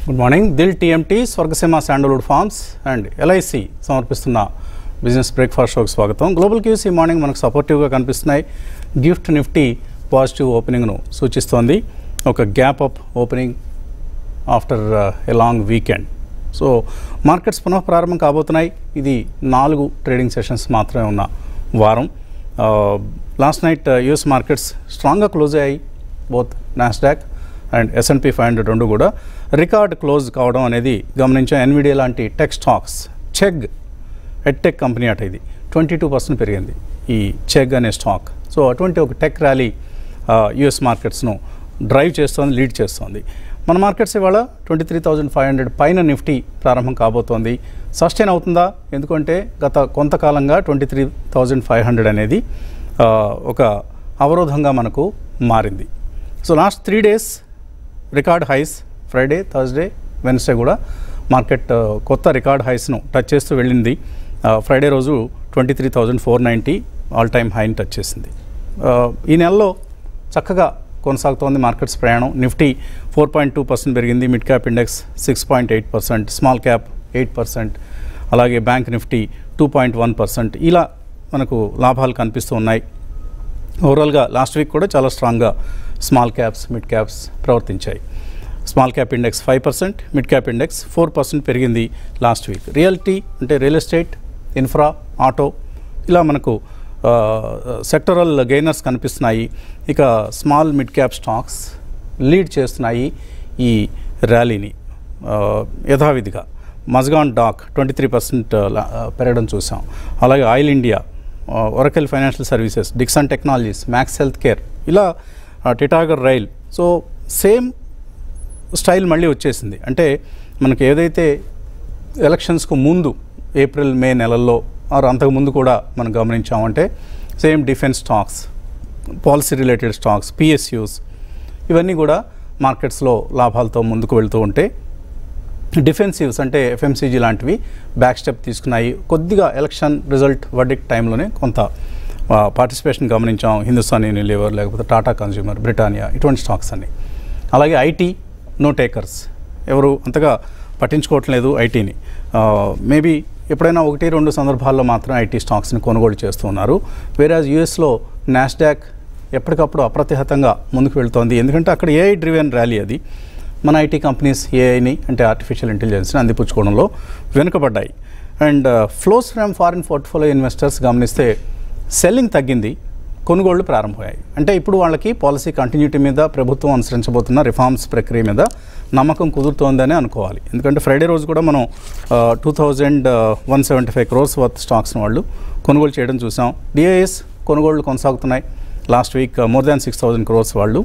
Good morning Dil TMT Swargaseema sandalwood farms and LIC సమర్పిస్తున్న business breakfast షోకి స్వాగతం గ్లోబల్ క్యూస్ ఈ మార్నింగ్ మనకు సపోర్టివ్గా కనిపిస్తున్నాయి గిఫ్ట్ నిఫ్టీ పాజిటివ్ ఓపెనింగ్ను సూచిస్తోంది ఒక gap up opening after a long weekend so markets పునః ప్రారంభం కాబోతున్నాయి ఇది నాలుగు ట్రేడింగ్ సెషన్స్ మాత్రమే ఉన్న వారం లాస్ట్ నైట్ యుఎస్ మార్కెట్స్ స్ట్రాంగ్గా క్లోజ్ అయ్యాయి both Nasdaq and S and P five hundred రెండు కూడా రికార్డ్ క్లోజ్ కావడం అనేది గమనించాం ఎన్విడియా లాంటి tech stocks Chegg edtech company అట ఇది ట్వంటీ టూ పర్సెంట్ పెరిగింది ఈ చెగ్ అనే స్టాక్ సో అటువంటి ఒక టెక్ ర్యాలీ యుఎస్ మార్కెట్స్ను డ్రైవ్ చేస్తోంది లీడ్ చేస్తోంది మన మార్కెట్స్ ఇవాళ twenty three thousand five hundred పైన నిఫ్టీ ప్రారంభం కాబోతోంది సస్టైన్ అవుతుందా ఎందుకంటే గత కొంతకాలంగా twenty three thousand five hundred అనేది ఆ, ఒక అవరోధంగా మనకు మారింది so last three days record highs Friday Thursday Wednesday కూడా మార్కెట్ ఆ, కొత్త రికార్డ్ హైస్ను టచ్ చేస్తూ వెళ్ళింది ఆ, ఫ్రైడే రోజు twenty three thousand four ninety all time హైని టచ్ చేసింది ఆ, ఈ నెలలో చక్కగా కొనసాగుతోంది మార్కెట్స్ ప్రయాణం Nifty four point two percent పెరిగింది mid cap index six point eight percent small cap eight percent అలాగే bank Nifty two point one percent ఇలా మనకు లాభాలు కనిపిస్తూ ఉన్నాయి ఓవరాల్గా లాస్ట్ వీక్ కూడా చాలా స్ట్రాంగ్గా స్మాల్ క్యాప్స్ మిడ్ క్యాప్స్ ప్రవర్తించాయి small cap index five percent mid cap index four percent పెరిగింది లాస్ట్ వీక్ రియల్టీ అంటే రియల్ ఎస్టేట్ ఇన్ఫ్రా ఆటో ఇలా మనకు సెక్టరల్ గెయినర్స్ కనిపిస్తున్నాయి ఇక small mid cap stocks lead చేస్తున్నాయి ఈ ర్యాలీని ఆ, యథావిధిగా Mazagon dock twenty three percent పెరగడం చూసాం అలాగే oil India Oracle financial services Dixon technologies Max health care ఇలా Titagarh rail so same style మళ్ళీ వచ్చేసింది అంటే మనకి ఏదైతే ఎలక్షన్స్కు ముందు ఏప్రిల్ మే నెలల్లో ఆర్ అంతకుముందు కూడా మనం గమనించామంటే same defence stocks policy related stocks PSUs ఇవన్నీ కూడా మార్కెట్స్లో లాభాలతో ముందుకు వెళ్తూ ఉంటే డిఫెన్సివ్స్ అంటే ఎఫ్ఎంసీజీ లాంటివి బ్యాక్ స్టెప్ తీసుకున్నాయి కొద్దిగా ఎలక్షన్ రిజల్ట్ వర్డిక్ టైంలోనే కొంత పార్టిసిపేషన్ గమనించాం హిందుస్థాన్ యూనిలివర్ లేకపోతే టాటా కన్జ్యూమర్ బ్రిటానియా ఇటువంటి స్టాక్స్ అన్ని అలాగే ఐటీ నో టేకర్స్ ఎవరు అంతగా పట్టించుకోవట్లేదు ఐటీని మేబీ ఎప్పుడైనా ఒకటి రెండు సందర్భాల్లో మాత్రం ఐటీ స్టాక్స్ని కొనుగోలు చేస్తూ ఉన్నారు వేరే యూఎస్లో నాస్డాక్ ఎప్పటికప్పుడు అప్రతిహతంగా ముందుకు వెళ్తోంది ఎందుకంటే అక్కడ ఏఐ డ్రివెన్ ర్యాలీ అది మన ఐటీ కంపెనీస్ ఏఐని అంటే ఆర్టిఫిషియల్ ఇంటెలిజెన్స్ని అందిపుచ్చుకోవడంలో వెనుకబడ్డాయి and flows from foreign portfolio investors గమనిస్తే సెల్లింగ్ తగ్గింది కొనుగోళ్లు ప్రారంభమయ్యాయి అంటే ఇప్పుడు వాళ్ళకి పాలసీ కంటిన్యూటీ మీద ప్రభుత్వం అనుసరించబోతున్న రిఫార్మ్స్ ప్రక్రియ మీద నమ్మకం కుదురుతోందని అనుకోవాలి ఎందుకంటే ఫ్రైడే రోజు కూడా మనం two thousand one seventy five crores worth స్టాక్స్ని వాళ్ళు కొనుగోలు చేయడం చూసాం డిఐఎస్ కొనుగోళ్లు కొనసాగుతున్నాయి last week more than six thousand crores వాళ్ళు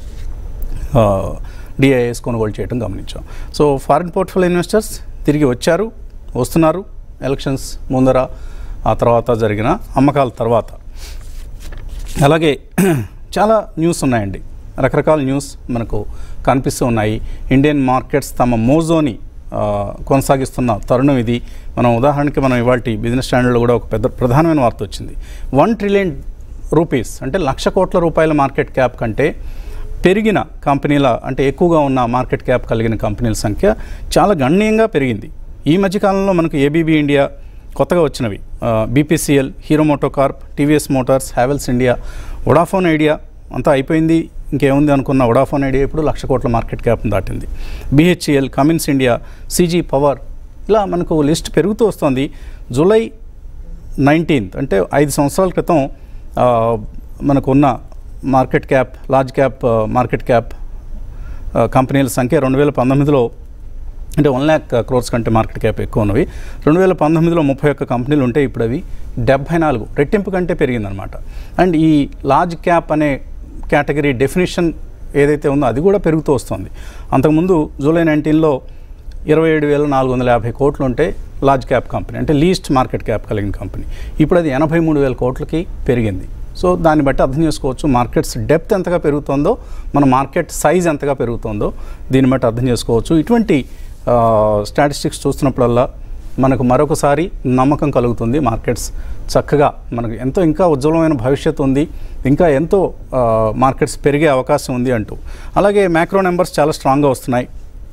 డిఐఎస్ కొనుగోలు చేయడం గమనించాం సో ఫారిన్ పోర్ట్ఫోలియో ఇన్వెస్టర్స్ తిరిగి వచ్చారు వస్తున్నారు ఎలక్షన్స్ ముందర ఆ తర్వాత జరిగిన అమ్మకాల తర్వాత అలాగే చాలా న్యూస్ ఉన్నాయండి రకరకాల న్యూస్ మనకు కనిపిస్తూ ఉన్నాయి ఇండియన్ మార్కెట్స్ తమ మోజోని ఆ, కొనసాగిస్తున్న తరుణం ఇది మనం ఉదాహరణకి మనం ఇవాళ బిజినెస్ స్టాండర్డ్లో కూడా ఒక పెద్ద ప్రధానమైన వార్త వచ్చింది వన్ ట్రిలియన్ రూపీస్ అంటే లక్ష కోట్ల రూపాయల మార్కెట్ క్యాప్ కంటే పెరిగిన కంపెనీల అంటే ఎక్కువగా ఉన్న మార్కెట్ క్యాప్ కలిగిన కంపెనీల సంఖ్య చాలా గణనీయంగా పెరిగింది ఈ మధ్యకాలంలో మనకు ఏబీబీ ఇండియా కొత్తగా వచ్చినవి BPCL hero MotoCorp TVS motors Havells India Vodafone Idea అంతా అయిపోయింది ఇంకేముంది అనుకున్న వొడాఫోన్ ఐడియా ఇప్పుడు లక్ష కోట్ల మార్కెట్ క్యాప్ దాటింది BHEL Cummins India CG power ఇలా మనకు లిస్ట్ పెరుగుతూ వస్తుంది జూలై నైన్టీన్త్ అంటే ఐదు సంవత్సరాల క్రితం ఆ, మనకున్న మార్కెట్ క్యాప్ లార్జ్ క్యాప్ ఆ, మార్కెట్ క్యాప్ ఆ, కంపెనీల సంఖ్య రెండు వేల పంతొమ్మిదిలో అంటే వన్ ల్యాక్ క్రోర్స్ కంటే మార్కెట్ క్యాప్ ఎక్కువ ఉన్నవి రెండు వేల పంతొమ్మిదిలో ముప్పై ఒక్క కంపెనీలు ఉంటే ఇప్పుడు అవి డెబ్భై నాలుగు రెట్టింపు కంటే పెరిగిందనమాట అండ్ ఈ లార్జ్ క్యాప్ అనే కేటగిరీ డెఫినేషన్ ఏదైతే ఉందో అది కూడా పెరుగుతూ వస్తుంది అంతకుముందు జూలై నైన్టీన్లో ఇరవై ఏడు వేల నాలుగు వందల యాభై కోట్లు ఉంటే లార్జ్ క్యాప్ కంపెనీ అంటే లీస్ట్ మార్కెట్ క్యాప్ కలిగిన కంపెనీ ఇప్పుడు అది ఎనభై మూడు వేల కోట్లకి పెరిగింది సో దాన్ని బట్టి అర్థం చేసుకోవచ్చు మార్కెట్స్ డెప్త్ ఎంతగా పెరుగుతుందో మన మార్కెట్ సైజ్ ఎంతగా పెరుగుతుందో దీన్ని బట్టి అర్థం చేసుకోవచ్చు ఇటువంటి స్టాటిస్టిక్స్ చూస్తున్నప్పుడల్లా మనకు మరొకసారి నమ్మకం కలుగుతుంది మార్కెట్స్ చక్కగా మనకు ఎంతో ఇంకా ఉజ్వలమైన భవిష్యత్తు ఉంది ఇంకా ఎంతో మార్కెట్స్ పెరిగే అవకాశం ఉంది అంటూ అలాగే మ్యాక్రో నెంబర్స్ చాలా స్ట్రాంగ్గా వస్తున్నాయి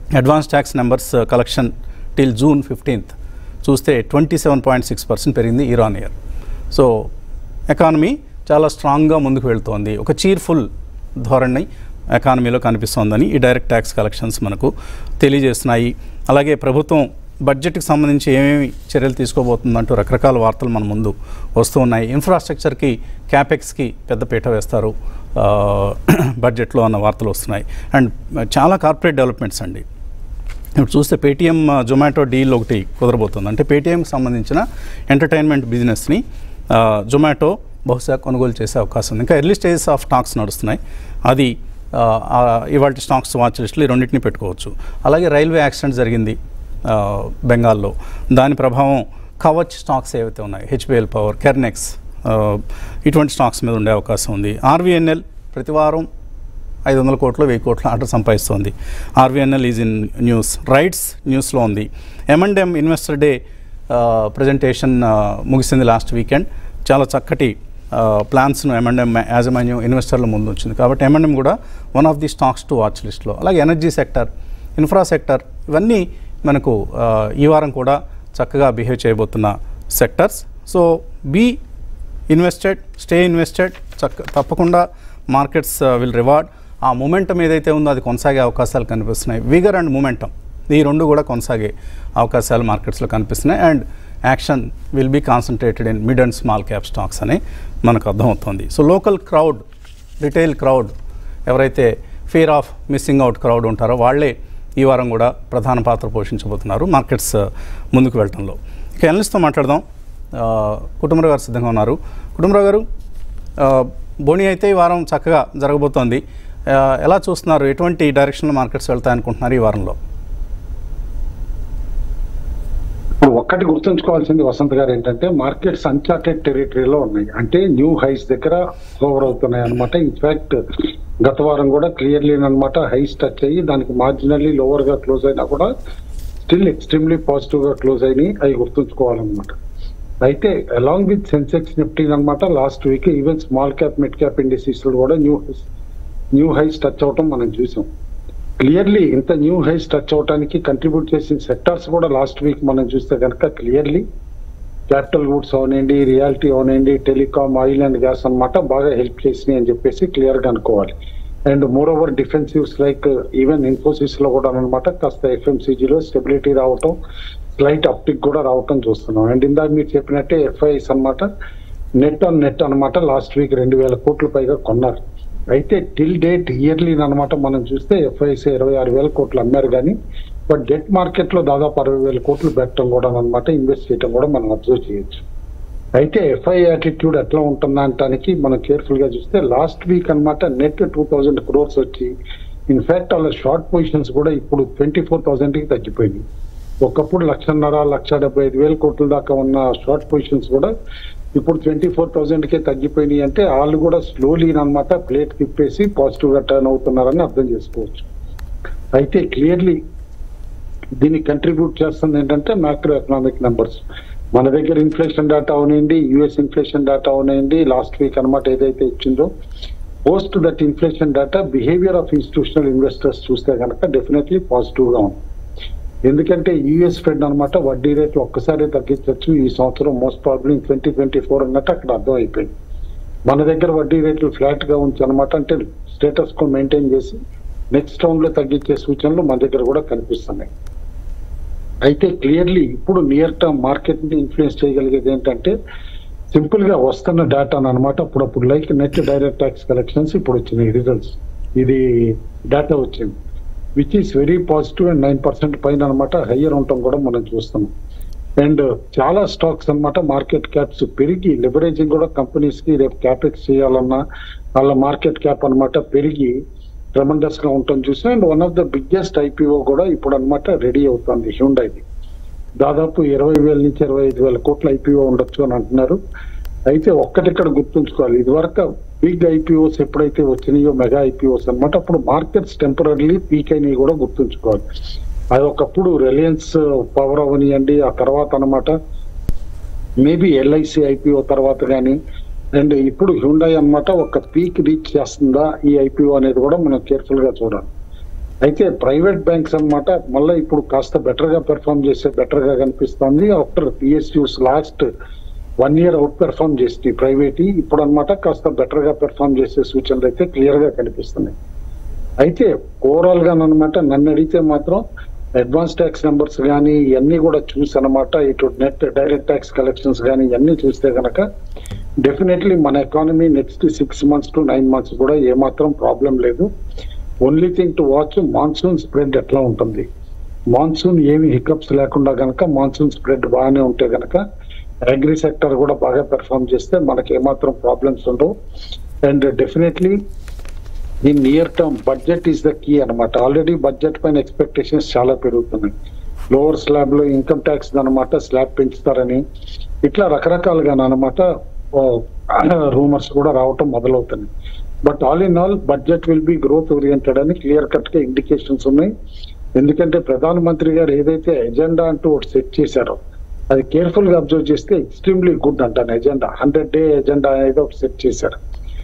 advance tax numbers collection till June fifteenth చూస్తే twenty seven point six percent పెరిగింది year on year so economy చాలా స్ట్రాంగ్గా ముందుకు వెళ్తోంది ఒక చీర్ఫుల్ ధోరణి ఎకానమీలో కనిపిస్తోందని ఈ డైరెక్ట్ ట్యాక్స్ కలెక్షన్స్ మనకు తెలియజేస్తున్నాయి అలాగే ప్రభుత్వం బడ్జెట్కి సంబంధించి ఏమేమి చర్యలు తీసుకోబోతుందంటూ రకరకాల వార్తలు మన ముందు వస్తూ ఉన్నాయి ఇన్ఫ్రాస్ట్రక్చర్కి క్యాపెక్స్కి పెద్దపీట వేస్తారు ఆ, బడ్జెట్లో అన్న వార్తలు వస్తున్నాయి అండ్ చాలా కార్పొరేట్ డెవలప్మెంట్స్ అండి ఇప్పుడు చూస్తే పేటీఎం జొమాటో డీల్ ఒకటి కుదరబోతుంది అంటే పేటీఎంకి సంబంధించిన ఎంటర్టైన్మెంట్ బిజినెస్ని ఆ, జొమాటో బహుశా కొనుగోలు చేసే అవకాశం ఉంది ఇంకా ఎర్లీ స్టేజెస్ ఆఫ్ స్టాక్స్ నడుస్తున్నాయి అది ఆ, ఆ, ఇవాళ స్టాక్స్ వాచ్ లిస్టులు ఈ రెండింటిని పెట్టుకోవచ్చు అలాగే రైల్వే యాక్సిడెంట్ జరిగింది ఆ, బెంగాల్లో దాని ప్రభావం కవచ్ స్టాక్స్ ఏవైతే ఉన్నాయి హెచ్పిఎల్ పవర్ కెర్నెక్స్ ఆ, ఇటువంటి స్టాక్స్ మీద ఉండే అవకాశం ఉంది ఆర్వీఎన్ఎల్ ప్రతి వారం ఐదు వందల కోట్లు వెయ్యి కోట్ల ఆర్డర్ సంపాదిస్తోంది RVNL is in news RITES న్యూస్లో ఉంది ఎంఎండ్ఎం ఇన్వెస్టర్ డే ప్రజెంటేషన్ ముగిసింది లాస్ట్ వీకెండ్ చాలా చక్కటి ప్లాన్స్ను ఎంఎండ్ఎం యాజమాన్యం ఇన్వెస్టర్ల ముందు వచ్చింది కాబట్టి ఎంఎండ్ఎం కూడా one of the stocks to watch లిస్ట్లో అలాగే ఎనర్జీ సెక్టర్ ఇన్ఫ్రా సెక్టర్ ఇవన్నీ మనకు ఆ, ఈ వారం కూడా చక్కగా బిహేవ్ చేయబోతున్న sectors so be invested stay invested చక్క తప్పకుండా మార్కెట్స్ విల్ రివార్డ్ ఆ మూమెంటం ఏదైతే ఉందో అది కొనసాగే అవకాశాలు కనిపిస్తున్నాయి విగర్ అండ్ మూమెంటం ఈ రెండు కూడా కొనసాగే అవకాశాలు మార్కెట్స్లో కనిపిస్తున్నాయి and action will be concentrated in mid and small cap stocks అని మనకు అర్థమవుతుంది so local crowd retail crowd ఎవరైతే fear of missing out crowd ఉంటారో వాళ్ళే ఈ వారం కూడా ప్రధాన పాత్ర పోషించబోతున్నారు మార్కెట్స్ ఆ, ముందుకు వెళ్ళటంలో ఇక ఎనలిస్ట్తో మాట్లాడదాం ఆ, కుటుంబరావు గారు సిద్ధంగా ఉన్నారు కుటుంబరావు గారు ఆ, బోని అయితే ఈ వారం చక్కగా జరగబోతోంది ఆ, ఎలా చూస్తున్నారు ఎటువంటి డైరెక్షన్లో మార్కెట్స్ వెళ్తాయనుకుంటున్నారు ఈ వారంలో ఇప్పుడు ఒక్కటి గుర్తుంచుకోవాల్సింది వసంత్ గారు ఏంటంటే మార్కెట్స్ అన్చార్టెడ్ టెరిటరీలో ఉన్నాయి అంటే న్యూ హైస్ దగ్గర ఓవర్ అవుతున్నాయి అనమాట ఇన్ఫాక్ట్ గత వారం కూడా క్లియర్లీ అనమాట హైస్ టచ్ అయ్యి దానికి మార్జినల్లీ లోవర్ గా క్లోజ్ అయినా కూడా స్టిల్ ఎక్స్ట్రీమ్లీ పాజిటివ్ గా క్లోజ్ అయినాయి అవి గుర్తుంచుకోవాలన్నమాట అయితే అలాంగ్ విత్ సెన్సెక్స్ నిఫ్టీ అనమాట last week even small cap mid cap indices కూడా న్యూ న్యూ హైస్ టచ్ అవటం మనం చూసాం క్లియర్లీ ఇంత న్యూ హైస్ టచ్ అవడానికి కంట్రిబ్యూట్ చేసిన సెక్టార్స్ కూడా లాస్ట్ వీక్ మనం చూస్తే కనుక క్లియర్లీ క్యాపిటల్ గూడ్స్ అవనండి రియాలిటీ అవనండి టెలికామ్ ఆయిల్ అండ్ గ్యాస్ అన్నమాట బాగా హెల్ప్ చేసినాయి అని చెప్పేసి క్లియర్ గా అనుకోవాలి and more over defensives like even Infosys లో కూడా అనమాట కాస్త FMCG లో స్టెబిలిటీ రావటం స్లైట్ అప్టిక్ కూడా రావటం చూస్తున్నాం అండ్ ఇందాక మీరు చెప్పినట్టే ఎఫ్ఐఎస్ అన్నమాట నెట్ ఆన్ నెట్ అన్నమాట లాస్ట్ వీక్ రెండు వేల కోట్ల పైగా కొన్నారు అయితే టిల్ డేట్ ఇయర్లీ అన్నమాట మనం చూస్తే ఎఫ్ఐఎస్ ఇరవై ఆరు వేల కోట్లు అమ్మారు కానీ బట్ డెట్ మార్కెట్ లో దాదాపు అరవై వేల కోట్లు పెట్టడం కూడా అనమాట ఇన్వెస్ట్ చేయడం కూడా మనం అబ్జర్వ్ చేయొచ్చు అయితే ఎఫ్ఐ యాటిట్యూడ్ ఎట్లా ఉంటుందా అంటానికి మనం కేర్ఫుల్ గా చూస్తే లాస్ట్ వీక్ అన్నమాట నెట్ టూ థౌజండ్ క్రోర్స్ వచ్చి ఇన్ఫాక్ట్ వాళ్ళ షార్ట్ పొజిషన్స్ కూడా ఇప్పుడు ట్వంటీ ఫోర్ థౌసండ్ కి తగ్గిపోయింది ఒకప్పుడు లక్షన్నర లక్ష డెబ్బై ఐదు వేల కోట్ల దాకా ఉన్న షార్ట్ పొజిషన్స్ కూడా ఇప్పుడు ట్వంటీ ఫోర్ థౌసండ్ కే తగ్గిపోయినాయి అంటే వాళ్ళు కూడా స్లోలీ అన్నమాట ప్లేట్ తిప్పేసి పాజిటివ్ గా టర్న్ అవుతున్నారని అర్థం చేసుకోవచ్చు అయితే క్లియర్లీ దీనికి కంట్రిబ్యూట్ చేస్తుంది ఏంటంటే మ్యాక్రో ఎకనామిక్ నెంబర్స్ మన దగ్గర ఇన్ఫ్లేషన్ డేటా అవనండి యుఎస్ ఇన్ఫ్లేషన్ డేటా అవనండి లాస్ట్ వీక్ అన్నమాట ఏదైతే ఇచ్చిందో post that inflation data behaviour of institutional investors చూస్తే కనుక డెఫినెట్లీ పాజిటివ్ గా ఉంది ఎందుకంటే యుఎస్ ఫెడ్ అన్నమాట వడ్డీ రేట్లు ఒక్కసారి తగ్గించవచ్చు ఈ సంవత్సరం most probably twenty twenty four అన్నట్టు అక్కడ అర్థం అయిపోయింది మన దగ్గర వడ్డీ రేట్లు ఫ్లాట్ గా ఉంచి అనమాట అంటే స్టేటస్ కో మెయింటైన్ చేసి నెక్స్ట్ రౌండ్ లో తగ్గించే సూచనలు మన దగ్గర కూడా కనిపిస్తున్నాయి అయితే క్లియర్లీ ఇప్పుడు నియర్ టర్మ్ మార్కెట్ ని ఇన్ఫ్లుయెన్స్ చేయగలిగేది ఏంటంటే సింపుల్ గా వస్తున్న డేటా అనమాట అప్పుడప్పుడు like net direct tax collections ఇప్పుడు వచ్చినాయి రిజల్ట్స్ ఇది డేటా వచ్చింది which is very positive and nine percent పైన అనమాట హయ్యర్ ఉండటం కూడా మనం చూస్తున్నాం అండ్ చాలా స్టాక్స్ అన్నమాట మార్కెట్ క్యాప్స్ పెరిగి లివరేజింగ్ కూడా కంపెనీస్ కి రేపు క్యాపెక్స్ చేయాలన్నా వాళ్ళ మార్కెట్ క్యాప్ అన్నమాట పెరిగి ట్రెమండస్ గా ఉంటుంది చూసి and one of the biggest IPO కూడా ఇప్పుడు అన్నమాట రెడీ అవుతుంది హ్యూండైది దాదాపు ఇరవై వేల నుంచి ఇరవై ఐదు వేల కోట్ల ఐపీఓ ఉండొచ్చు అని అంటున్నారు అయితే ఒక్కటిక్కడ గుర్తుంచుకోవాలి ఇది వరకు బిగ్ ఐపీఓస్ ఎప్పుడైతే వచ్చినాయో మెగా ఐపీఓస్ అన్నమాట అప్పుడు మార్కెట్స్ టెంపరీ పీక్ అయినవి కూడా గుర్తుంచుకోవాలి అది ఒకప్పుడు రిలయన్స్ పవర్ అవనియండి ఆ తర్వాత అన్నమాట మేబీ ఎల్ఐసి ఐపీఓ తర్వాత కానీ అండ్ ఇప్పుడు హ్యుండై అన్నమాట ఒక పీక్ రీచ్ చేస్తుందా ఈ ఐపీఓ అనేది కూడా మనం కేర్ఫుల్ గా చూడాలి అయితే ప్రైవేట్ బ్యాంక్స్ అన్నమాట మళ్ళీ ఇప్పుడు కాస్త బెటర్ గా పెర్ఫామ్ చేసే బెటర్ గా కనిపిస్తుంది after PSUs last one year out perform చేస్తే ప్రైవేట్ ఇప్పుడు అన్నమాట కాస్త బెటర్ గా పెర్ఫామ్ చేసే సూచనలు అయితే క్లియర్ గా కనిపిస్తున్నాయి అయితే ఓవరాల్ గా అనమాట నన్ను అడిగితే మాత్రం అడ్వాన్స్ ట్యాక్స్ నెంబర్స్ కానీ ఇవన్నీ కూడా చూసి అనమాట ఇటు నెట్ డైరెక్ట్ ట్యాక్స్ కలెక్షన్స్ కానీ ఇవన్నీ చూస్తే కనుక డెఫినెట్లీ మన economy next six months to nine months కూడా ఏమాత్రం ప్రాబ్లం లేదు only thing to watch monsoon spread ఎట్లా ఉంటుంది మాన్సూన్ ఏమి హికప్స్ లేకుండా గనక మాన్సూన్ స్ప్రెడ్ బాగానే ఉంటే గనక అగ్రి సెక్టర్ కూడా బాగా పెర్ఫామ్ చేస్తే మనకి ఏమాత్రం ప్రాబ్లమ్స్ ఉండవు అండ్ డెఫినెట్లీ ఈ near term budget is the key అనమాట ఆల్రెడీ బడ్జెట్ పైన ఎక్స్పెక్టేషన్స్ చాలా పెరుగుతున్నాయి లోవర్ స్లాబ్ లో ఇన్కమ్ ట్యాక్స్ అనమాట స్లాబ్ పెంచుతారని ఇట్లా రకరకాలుగా అనమాట రూమర్స్ కూడా రావటం మొదలవుతున్నాయి but all in all budget will be growth oriented అని క్లియర్ కట్ గా ఇండికేషన్స్ ఉన్నాయి ఎందుకంటే ప్రధానమంత్రి గారు ఏదైతే ఎజెండా అంటూ ఒకటి సెట్ చేశారో అది కేర్ఫుల్ గా అబ్జర్వ్ చేస్తే ఎక్స్ట్రీమ్లీ గుడ్ అంటాను ఎజెండా హండ్రెడ్ డే ఎజెండా అనేది ఒకటి సెట్ చేశారు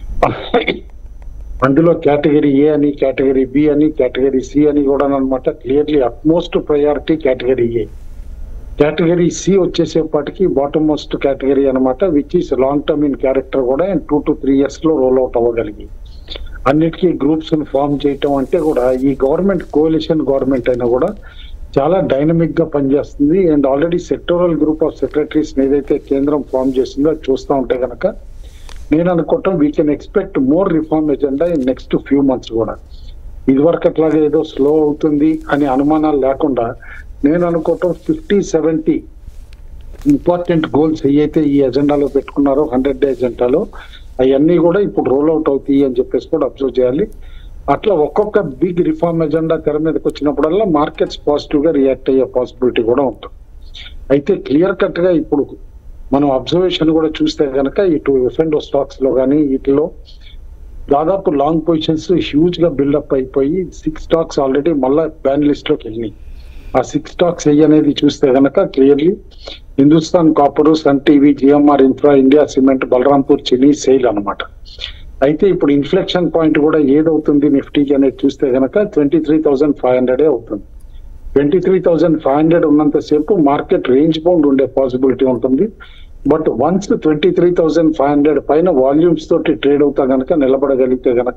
అందులో కేటగిరీ ఏ అని కేటగిరీ బి అని కేటగిరీ సి అని కూడా అనమాట clearly utmost priority category A category C వచ్చేసేపటికి బాటమ్ మోస్ట్ కేటగిరీ అనమాట which is long term in character కూడా టూ టు త్రీ ఇయర్స్ లో రోల్ అవుట్ అవ్వగలిగి అన్నిటికీ గ్రూప్స్ ఫామ్ చేయటం అంటే కూడా ఈ గవర్నమెంట్ కోalition గవర్నమెంట్ అయినా కూడా చాలా డైనమిక్ గా పనిచేస్తుంది and already sectoral group of secretaries ఏదైతే కేంద్రం ఫామ్ చేసిందో అది చూస్తూ ఉంటే కనుక నేను అనుకోవటం we can expect more reform agenda in next few months కూడా ఇదివరకు అట్లాగే ఏదో స్లో అవుతుంది అనే అనుమానాలు లేకుండా నేను అనుకోవటం ఫిఫ్టీ సెవెంటీ ఇంపార్టెంట్ గోల్స్ ఏవైతే ఈ ఎజెండాలో పెట్టుకున్నారో హండ్రెడ్ డే ఎజెండాలో అవన్నీ కూడా ఇప్పుడు రోల్ అవుట్ అవుతాయి అని చెప్పేసి కూడా అబ్జర్వ్ చేయాలి అట్లా ఒక్కొక్క బిగ్ రిఫార్మ్ ఎజెండా తెర మీదకి వచ్చినప్పుడల్లా మార్కెట్స్ పాజిటివ్ గా రియాక్ట్ అయ్యే పాసిబిలిటీ కూడా ఉంటుంది అయితే క్లియర్ కట్ గా ఇప్పుడు మనం అబ్జర్వేషన్ కూడా చూస్తే కనుక ఇటు ఎఫ్ఎండో స్టాక్స్ లో కానీ వీటిలో దాదాపు లాంగ్ పొజిషన్స్ హ్యూజ్ గా బిల్డప్ అయిపోయి సిక్స్ స్టాక్స్ ఆల్రెడీ మళ్ళా బ్యాన్ లిస్ట్ లోకి వెళ్ళినాయి ఆ సిక్స్ స్టాక్స్ ఏ అనేది చూస్తే కనుక clearly Hindustan Copper Sun TV GMR Infra India Cement Balrampur Chini SAIL అన్నమాట అయితే ఇప్పుడు ఇన్ఫ్లెక్షన్ పాయింట్ కూడా ఏదవుతుంది నిఫ్టీకి అనేది చూస్తే కనుక ట్వంటీ త్రీ థౌసండ్ ఫైవ్ హండ్రెడే అవుతుంది twenty three thousand five hundred ఉన్నంతసేపు మార్కెట్ రేంజ్ బౌండ్ ఉండే పాసిబిలిటీ ఉంటుంది but once twenty three thousand five hundred పైన వాల్యూమ్స్ తోటి ట్రేడ్ అవుతా గనక నిలబడగలిగితే గనక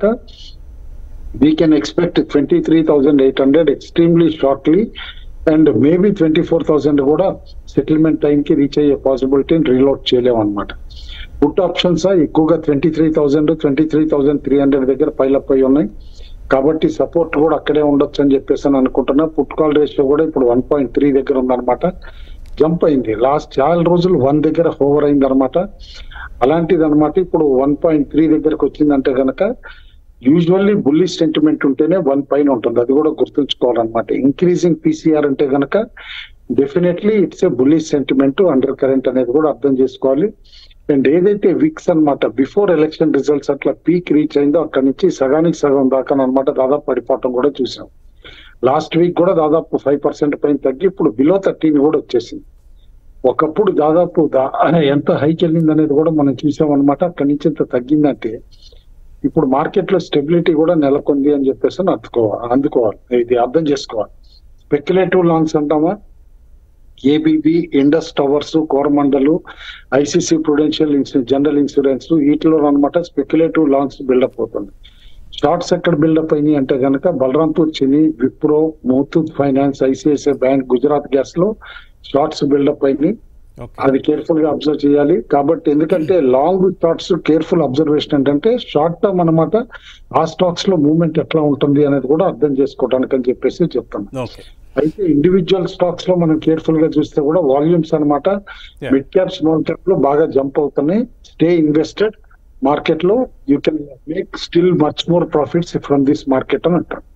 we can expect twenty three thousand eight hundred extremely shortly and maybe twenty four thousand కూడా సెటిల్మెంట్ టైం కి రీచ్ అయ్యే పాసిబిలిటీని రీలోడ్ చేయలేము అనమాట పుట్ ఆప్షన్స్ ఎక్కువగా twenty three thousand twenty three thousand three hundred దగ్గర పైలప్ అయి ఉన్నాయి కాబట్టి సపోర్ట్ కూడా అక్కడే ఉండొచ్చు అని చెప్పేసి అని అనుకుంటున్నా పుట్ కాల్ రేషియో కూడా ఇప్పుడు వన్ పాయింట్ త్రీ దగ్గర ఉందన్నమాట జంప్ అయింది లాస్ట్ చాలా రోజులు వన్ దగ్గర హోవర్ అయింది అనమాట అలాంటిది అనమాట ఇప్పుడు వన్ పాయింట్ త్రీ దగ్గరకు వచ్చిందంటే గనక యూజువల్లీ బుల్లి సెంటిమెంట్ ఉంటేనే వన్ పైన ఉంటుంది అది కూడా గుర్తుంచుకోవాలన్నమాట ఇంక్రీజింగ్ పీసీఆర్ అంటే గనక డెఫినెట్లీ ఇట్స్ ఏ బుల్లి సెంటిమెంట్ అండర్ కరెంట్ అనేది కూడా అర్థం చేసుకోవాలి అండ్ ఏదైతే విక్స్ అన్నమాట బిఫోర్ ఎలక్షన్ రిజల్ట్స్ అట్లా పీక్ రీచ్ అయిందో అక్కడ నుంచి సగానికి సగం దాకా అన్నమాట దాదాపు పడిపోవటం కూడా చూసాం లాస్ట్ వీక్ కూడా దాదాపు ఫైవ్ పర్సెంట్ పైన తగ్గి ఇప్పుడు బిలో థర్టీన్ కూడా వచ్చేసింది ఒకప్పుడు దాదాపు దా- ఎంత హైకి వెళ్ళింది అనేది కూడా మనం చూసాం అనమాట అక్కడి నుంచి ఎంత తగ్గిందంటే ఇప్పుడు మార్కెట్ లో స్టెబిలిటీ కూడా నెలకొంది అని చెప్పేసి అని అందుకోవాలి అందుకోవాలి ఇది అర్థం చేసుకోవాలి స్పెక్యులేటివ్ లాంగ్స్ అంటామా ABB Indus Towers Coromandel ICICI Prudential General Insurance వీటిలో అనమాట స్పెక్యులేటివ్ లాంగ్స్ బిల్డప్ అవుతుంది షార్ట్స్ ఎక్కడ బిల్డప్ అయినాయి అంటే గనక Balrampur Chini Wipro Muthoot Finance ICICI Bank Gujarat Gas లో షార్ట్స్ బిల్డప్ అయినాయి ఓకే అది కేర్ఫుల్ గా అబ్జర్వ్ చేయాలి కాబట్టి ఎందుకంటే లాంగ్ షార్ట్స్ కేర్ఫుల్ అబ్జర్వేషన్ ఏంటంటే షార్ట్ టర్మ్ అనమాట ఆ స్టాక్స్ లో మూవ్మెంట్ ఎట్లా ఉంటుంది అనేది కూడా అర్థం చేసుకోవడానికి అని చెప్పేసి చెప్తాను ఓకే అయితే ఇండివిజువల్ స్టాక్స్ లో మనం కేర్ఫుల్ గా చూస్తే కూడా వాల్యూమ్స్ అన్నమాట Yeah. Mid cap small cap లో బాగా జంప్ అవుతున్నాయి స్టే ఇన్వెస్టెడ్ మార్కెట్ లో you can make still much more profits from this market అని అంటారు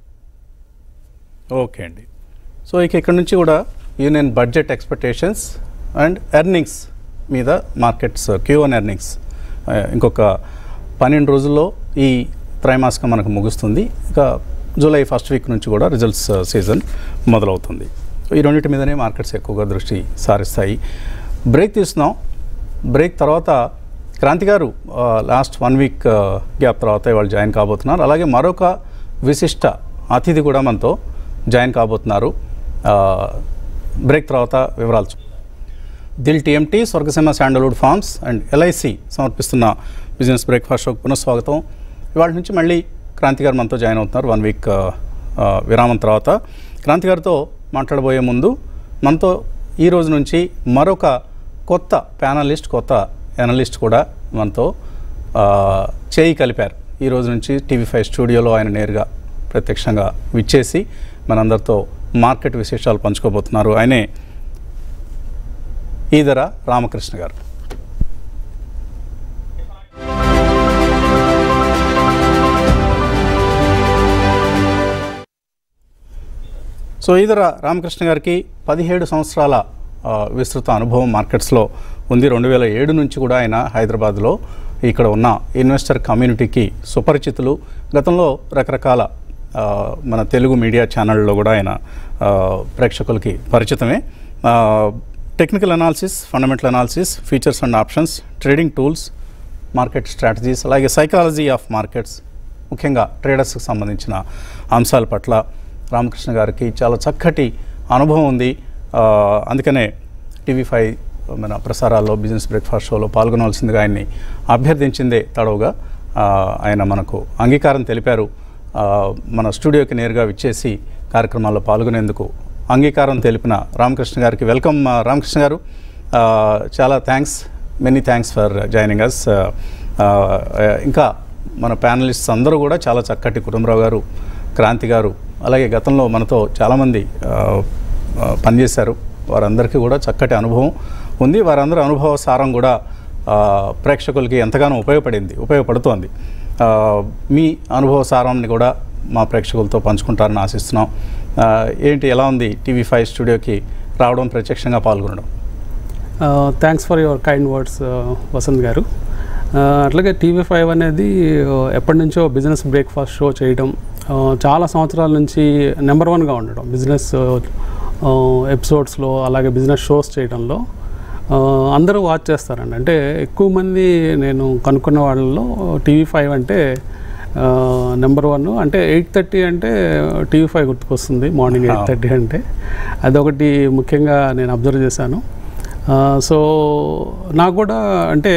ఓకే అండి సో ఇక ఇక్కడ నుంచి కూడా union budget expectations and earnings మీద మార్కెట్స్ క్యూ వన్ ఎర్నింగ్స్ ఇంకొక పన్నెండు రోజుల్లో ఈ త్రైమాసికం మనకు ముగుస్తుంది ఇక జూలై ఫస్ట్ వీక్ నుంచి కూడా రిజల్ట్స్ సీజన్ మొదలవుతుంది సో ఈ రెండింటి మీదనే మార్కెట్స్ ఎక్కువగా దృష్టి సారిస్తాయి బ్రేక్ తీస్తున్నాం బ్రేక్ తర్వాత క్రాంతి గారు లాస్ట్ వన్ వీక్ గ్యాప్ తర్వాత ఇవాళ జాయిన్ కాబోతున్నారు అలాగే మరొక విశిష్ట అతిథి కూడా మనతో జాయిన్ కాబోతున్నారు ఆ, బ్రేక్ తర్వాత వివరాలు చూ- Dil TMT Swargaseema sandalwood farms and LIC సమర్పిస్తున్న బిజినెస్ బ్రేక్ఫాస్ట్ షోకి పునఃస్వాగతం ఇవాళ నుంచి మళ్ళీ క్రాంతి గారు మనతో జాయిన్ అవుతున్నారు వన్ వీక్ ఆ, ఆ, విరామం తర్వాత క్రాంతి గారితో మాట్లాడబోయే ముందు మనతో ఈ రోజు నుంచి మరొక కొత్త ప్యానలిస్ట్ కొత్త ఎనలిస్ట్ కూడా మనతో ఆ, చేయి కలిపారు ఈ రోజు నుంచి టీవీ ఫైవ్ స్టూడియోలో ఆయన నేరుగా ప్రత్యక్షంగా విచ్చేసి మనందరితో మార్కెట్ విశేషాలు పంచుకోబోతున్నారు ఆయనే ఈదర రామకృష్ణ గారు సో ఈదర రామకృష్ణ గారికి పదిహేడు సంవత్సరాల ఆ, విస్తృత అనుభవం మార్కెట్స్లో ఉంది రెండు వేల ఏడు నుంచి కూడా ఆయన హైదరాబాద్లో ఇక్కడ ఉన్న ఇన్వెస్టర్ కమ్యూనిటీకి సుపరిచితులు గతంలో రకరకాల ఆ, మన తెలుగు మీడియా ఛానళ్ళలో కూడా ఆయన ఆ, ప్రేక్షకులకి పరిచితమే ఆ, technical analysis fundamental analysis features and options trading tools market strategies అలాగే సైకాలజీ ఆఫ్ మార్కెట్స్ ముఖ్యంగా ట్రేడర్స్కి సంబంధించిన అంశాల పట్ల రామకృష్ణ గారికి చాలా చక్కటి అనుభవం ఉంది ఆ, అందుకనే టీవీ ఫైవ్ మన ప్రసారాల్లో బిజినెస్ బ్రేక్ఫాస్ట్ షోలో పాల్గొనవలసిందిగా ఆయన్ని అభ్యర్థించిందే తడవుగా ఆ, ఆయన మనకు అంగీకారం తెలిపారు ఆ, మన స్టూడియోకి నేరుగా విచ్చేసి కార్యక్రమాల్లో పాల్గొనేందుకు అంగీకారం తెలిపిన రామకృష్ణ గారికి వెల్కమ్ ఆ, రామకృష్ణ గారు ఆ, చాలా thanks many thanks for joining us ఇంకా మన ప్యానలిస్ట్స్ అందరూ కూడా చాలా చక్కటి కుటుంబరావు గారు క్రాంతి గారు అలాగే గతంలో మనతో చాలామంది ఆ, ఆ, పనిచేశారు వారందరికీ కూడా చక్కటి అనుభవం ఉంది వారందరి అనుభవ సారం కూడా ఆ, ప్రేక్షకులకి ఎంతగానో ఉపయోగపడింది ఉపయోగపడుతోంది ఆ, మీ అనుభవ సారాన్ని కూడా మా ప్రేక్షకులతో పంచుకుంటారని ఆశిస్తున్నాం ఆ, ఏంటి ఎలా ఉంది టీవీ ఫైవ్ స్టూడియోకి రావడం ప్రత్యక్షంగా పాల్గొనడం thanks for your kind words Vasanth garu Uh, అట్లాగే టీవీ ఫైవ్ అనేది uh, ఎప్పటి నుంచో బిజినెస్ బ్రేక్ఫాస్ట్ షో చేయడం uh, చాలా సంవత్సరాల నుంచి నెంబర్ వన్గా ఉండడం బిజినెస్ ఎపిసోడ్స్లో అలాగే బిజినెస్ షోస్ చేయడంలో uh, అందరూ వాచ్ చేస్తారండి అంటే ఎక్కువ మంది నేను కనుక్కున్న వాళ్ళలో టీవీ ఫైవ్ అంటే నెంబర్ వన్ అంటే ఎయిట్ థర్టీ అంటే టీవీ ఫైవ్ గుర్తుకొస్తుంది మార్నింగ్ ఎయిట్ థర్టీ అంటే అదొకటి ముఖ్యంగా నేను అబ్జర్వ్ చేశాను ఆ, సో నాకు కూడా అంటే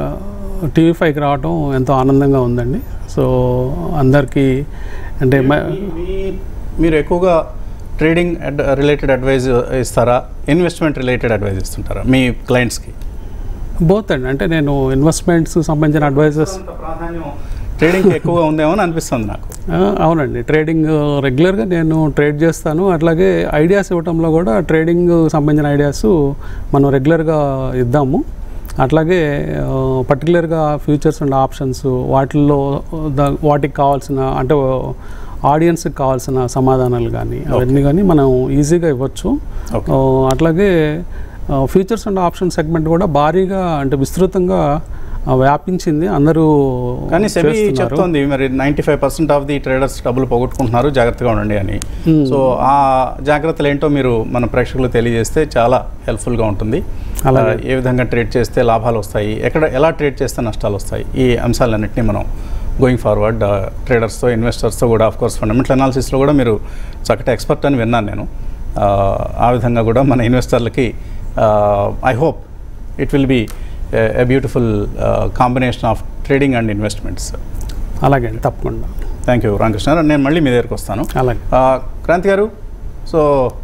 టీవీ ఫైవ్కి రావడం ఎంతో ఆనందంగా ఉందండి సో అందరికీ అంటే మ- మీ- మీరు ఎక్కువగా ట్రేడింగ్ రిలేటెడ్ అడ్వైజ్ ఇస్తారా ఇన్వెస్ట్మెంట్ రిలేటెడ్ అడ్వైజ్ ఇస్తుంటారా మీ క్లయింట్స్కి బోత్ అండి అంటే నేను ఇన్వెస్ట్మెంట్స్ సంబంధించిన అడ్వైజర్స్ ట్రేడింగ్ ఎక్కువగా ఉందేమో అని అనిపిస్తుంది నాకు అవునండి ట్రేడింగ్ రెగ్యులర్గా నేను ట్రేడ్ చేస్తాను అట్లాగే ఐడియాస్ ఇవ్వటంలో కూడా ట్రేడింగ్ సంబంధించిన ఐడియాస్ మనం రెగ్యులర్గా ఇద్దాము అట్లాగే పర్టికులర్గా ఫ్యూచర్స్ అండ్ ఆప్షన్స్ వాటిల్లో ద- వాటికి కావాల్సిన అంటే ఆడియన్స్కి కావాల్సిన సమాధానాలు కానీ అవన్నీ కానీ మనం ఈజీగా ఇవ్వచ్చు Okay. ఆ, అట్లాగే ఫ్యూచర్స్ అండ్ ఆప్షన్ సెగ్మెంట్ కూడా భారీగా అంటే విస్తృతంగా ఆ, వ్యాపించింది అందరూ కానీ సెబీ చేస్తున్నారు. చెప్తోంది మరి ninety five percent of the traders డబ్బులు పోగొట్టుకుంటున్నారు జాగ్రత్తగా ఉండండి అని సో ఆ జాగ్రత్తలు ఏంటో మీరు మన ప్రేక్షకులు తెలియజేస్తే చాలా హెల్ప్ఫుల్గా ఉంటుంది అలాగే. ఆ, ఏ విధంగా ట్రేడ్ చేస్తే లాభాలు వస్తాయి ఎక్కడ ఎలా ట్రేడ్ చేస్తే నష్టాలు వస్తాయి ఈ అంశాలన్నింటినీ మనం గోయింగ్ ఫార్వర్డ్ ట్రేడర్స్తో ఇన్వెస్టర్స్తో కూడా ఆఫ్ కోర్స్ ఫండమెంటల్ అనాలిసిస్లో కూడా మీరు చక్కటి ఎక్స్పర్ట్ అని విన్నాను నేను ఆ, ఆ విధంగా కూడా మన ఇన్వెస్టర్లకి I hope it will be a beautiful combination of trading and investments అలాగే అండి తప్పకుండా థ్యాంక్ యూ రామకృష్ణ గారు నేను మళ్ళీ మీ దగ్గరికి వస్తాను అలాగే ఆ, క్రాంతి గారు సో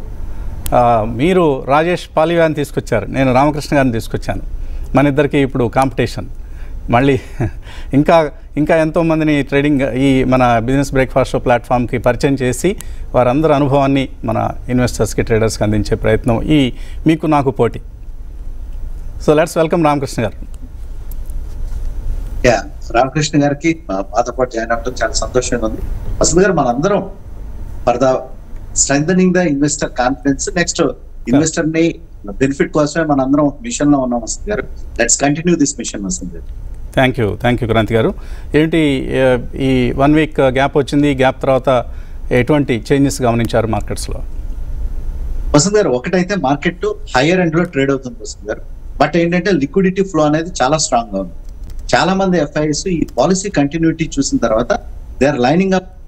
ఆ, మీరు రాజేష్ పాలివాని తీసుకొచ్చారు నేను రామకృష్ణ గారిని తీసుకొచ్చాను మన ఇద్దరికి ఇప్పుడు కాంపిటీషన్ మళ్ళీ ఇంకా ఇంకా ఎంతోమందిని ట్రేడింగ్ ఈ మన బిజినెస్ బ్రేక్ఫాస్ట్ షో ప్లాట్ఫామ్కి పరిచయం చేసి వారందరి అనుభవాన్ని మన ఇన్వెస్టర్స్కి ట్రేడర్స్కి అందించే ప్రయత్నం ఈ మీకు నాకు పోటీ సో లెట్స్ వెల్కమ్ రామకృష్ణ గారు యా రామకృష్ణ గారికి మా మాతో పాటు జాయిన్ అవ్వడం చాలా సంతోషంగా ఉంది వసంత్ గారు మనందరం for the strength the investor confidence next investor ని బెనిఫిట్ కోసమే మనందరం మిషన్ లో ఉన్నాం Vasanth garu let's continue this mission Vasanth garu thank you thank you Kranthi garu ఏంటి ఏ, ఈ వన్ వీక్ గ్యాప్ వచ్చింది గ్యాప్ తర్వాత ఎటువంటి చేంజెస్ గమనించారు మార్కెట్స్లో వసంత్ గారు ఒకటైతే మార్కెట్ హైయర్ ఎండ్ లో ట్రేడ్ అవుతుంది వసంత్ గారు బట్ ఏంటంటే లిక్విడిటీ ఫ్లో అనేది చాలా స్ట్రాంగ్ గా ఉంది చాలా మంది ఎఫ్ఐఎస్ ఈ పాలసీ కంటిన్యూటీ చూసిన తర్వాత they are lining up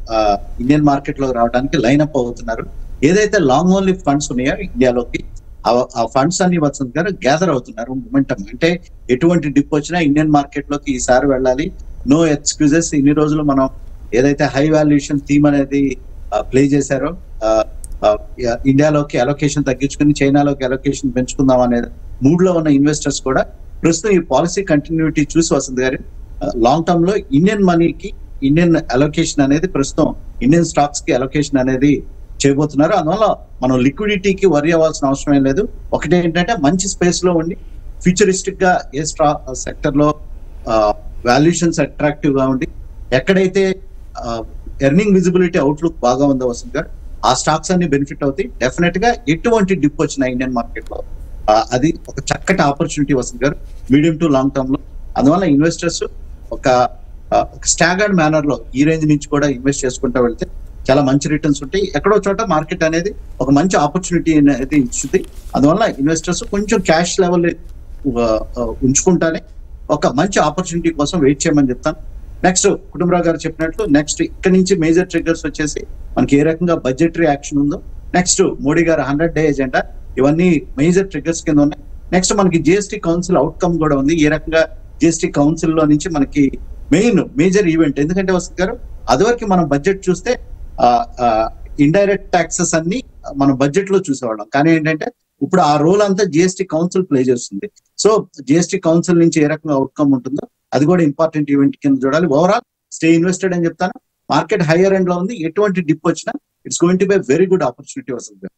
Indian market లో రావడానికి లైన్ అప్ అవుతున్నారు ఏదైతే లాంగ్ ఓన్లీ ఫండ్స్ ఉన్నాయో ఇండియాలోకి ఆ- ఆ ఫండ్స్ అన్ని వసంత్ గారు గ్యాదర్ అవుతున్నారు మొమెంటం అంటే ఎటువంటి డిప్ వచ్చినా ఇండియన్ మార్కెట్ లోకి ఈసారి వెళ్ళాలి నో ఎక్స్క్యూజెస్ ఇన్ని రోజులు మనం ఏదైతే హై వాల్యుయేషన్ థీమ్ అనేది ప్లే చేశారో ఆ, ఆ, ఇండియాలోకి అలొకేషన్ తగ్గించుకుని చైనాలోకి అలొకేషన్ పెంచుకుందాం అనే మూడ్ లో ఉన్న ఇన్వెస్టర్స్ కూడా ప్రస్తుతం ఈ పాలసీ కంటిన్యూటీ చూసి వసంత్ గారు లాంగ్ టర్మ్ లో ఇండియన్ మనీకి ఇండియన్ అలొకేషన్ అనేది ప్రస్తుతం ఇండియన్ స్టాక్స్ కి అలొకేషన్ అనేది చేయబోతున్నారు అందువల్ల మనం లిక్విడిటీకి వరి అవ్వాల్సిన అవసరం ఏం లేదు ఒకటి ఏంటంటే మంచి స్పేస్ లో ఉండి ఫ్యూచరిస్టిక్ గా ఏ స్టా సెక్టర్ లో వాల్యుయేషన్స్ అట్రాక్టివ్ గా ఉండి ఎక్కడైతే ఎర్నింగ్ విజిబిలిటీ అవుట్లుక్ బాగా ఉందో వసంత్ గారు ఆ స్టాక్స్ అన్ని బెనిఫిట్ అవుతాయి డెఫినెట్ గా ఎటువంటి డిప్ వచ్చిన ఇండియన్ మార్కెట్ లో ఆ, అది ఒక చక్కటి ఆపర్చునిటీ వసంత్ గారు మీడియం టు లాంగ్ టర్మ్ లో అందువల్ల ఇన్వెస్టర్స్ ఒక ఆ, ఒక స్టాగర్డ్ మేనర్ లో ఈ రేంజ్ నుంచి కూడా ఇన్వెస్ట్ చేసుకుంటూ వెళ్తే చాలా మంచి రిటర్న్స్ ఉంటాయి ఎక్కడో చోట మార్కెట్ అనేది ఒక మంచి ఆపర్చునిటీ అనేది ఇస్తుంది అందువల్ల ఇన్వెస్టర్స్ కొంచెం క్యాష్ లెవెల్ ఉంచుకుంటానే ఒక మంచి ఆపర్చునిటీ కోసం వెయిట్ చేయమని చెప్తాను నెక్స్ట్ కుటుంబరావు గారు చెప్పినట్లు నెక్స్ట్ ఇక్కడ నుంచి మేజర్ ట్రిగర్స్ వచ్చేసి మనకి ఏ రకంగా బడ్జెటరీ యాక్షన్ ఉందో next Modi garu hundred day agenda ఇవన్నీ మేజర్ ట్రిగర్స్ కింద ఉన్నాయి నెక్స్ట్ మనకి జిఎస్టీ కౌన్సిల్ అవుట్కమ్ కూడా ఉంది ఏ రకంగా జిఎస్టీ కౌన్సిల్ లో నుంచి మనకి మెయిన్ మేజర్ ఈవెంట్ ఎందుకంటే వస్తుంది గారు అదివరకు మనం బడ్జెట్ చూస్తే ఇండైరెక్ట్ ట్యాక్సెస్ అన్ని మనం బడ్జెట్ లో చూసేవాళ్ళం కానీ ఏంటంటే ఇప్పుడు ఆ రోల్ అంతా జిఎస్టీ కౌన్సిల్ ప్లే చేస్తుంది సో జిఎస్టీ కౌన్సిల్ నుంచి ఏ రకంగా అవుట్కమ్ ఉంటుందో అది కూడా ఇంపార్టెంట్ ఈవెంట్ కింద చూడాలి ఓవరాల్ స్టే ఇన్వెస్టెడ్ అని చెప్తాను మార్కెట్ హైయర్ ఎండ్ లో ఉంది ఎటువంటి డిప్ వచ్చినా it's going to be very good opportunity వస్తుంది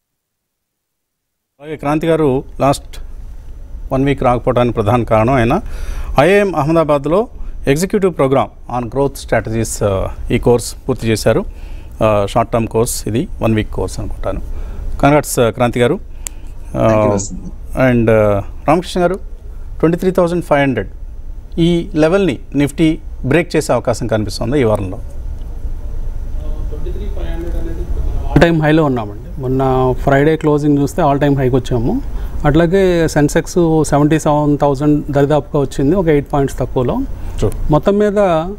అలాగే క్రాంతి గారు లాస్ట్ వన్ వీక్ రాకపోవడానికి ప్రధాన కారణం ఆయన ఐఐఎం అహ్మదాబాద్లో executive program on growth strategies ఈ కోర్స్ పూర్తి చేశారు షార్ట్ టర్మ్ కోర్స్ ఇది వన్ వీక్ కోర్స్ అనుకుంటాను congrats Kranthi garu Thank you, Vasanth. And Ramakrishna garu twenty three thousand five hundred ఈ లెవెల్ని నిఫ్టీ బ్రేక్ చేసే అవకాశం కనిపిస్తుంది ఈ వారంలో ఆల్ టైమ్ హైలో ఉన్నామండి మొన్న ఫ్రైడే క్లోజింగ్ చూస్తే ఆల్ టైమ్ హైకి వచ్చాము అట్లాగే సెన్సెక్స్ సెవెంటీ సెవెన్ థౌజండ్ దరిదాపుగా వచ్చింది ఒక ఎయిట్ పాయింట్స్ తక్కువలో True. మొత్తం మీద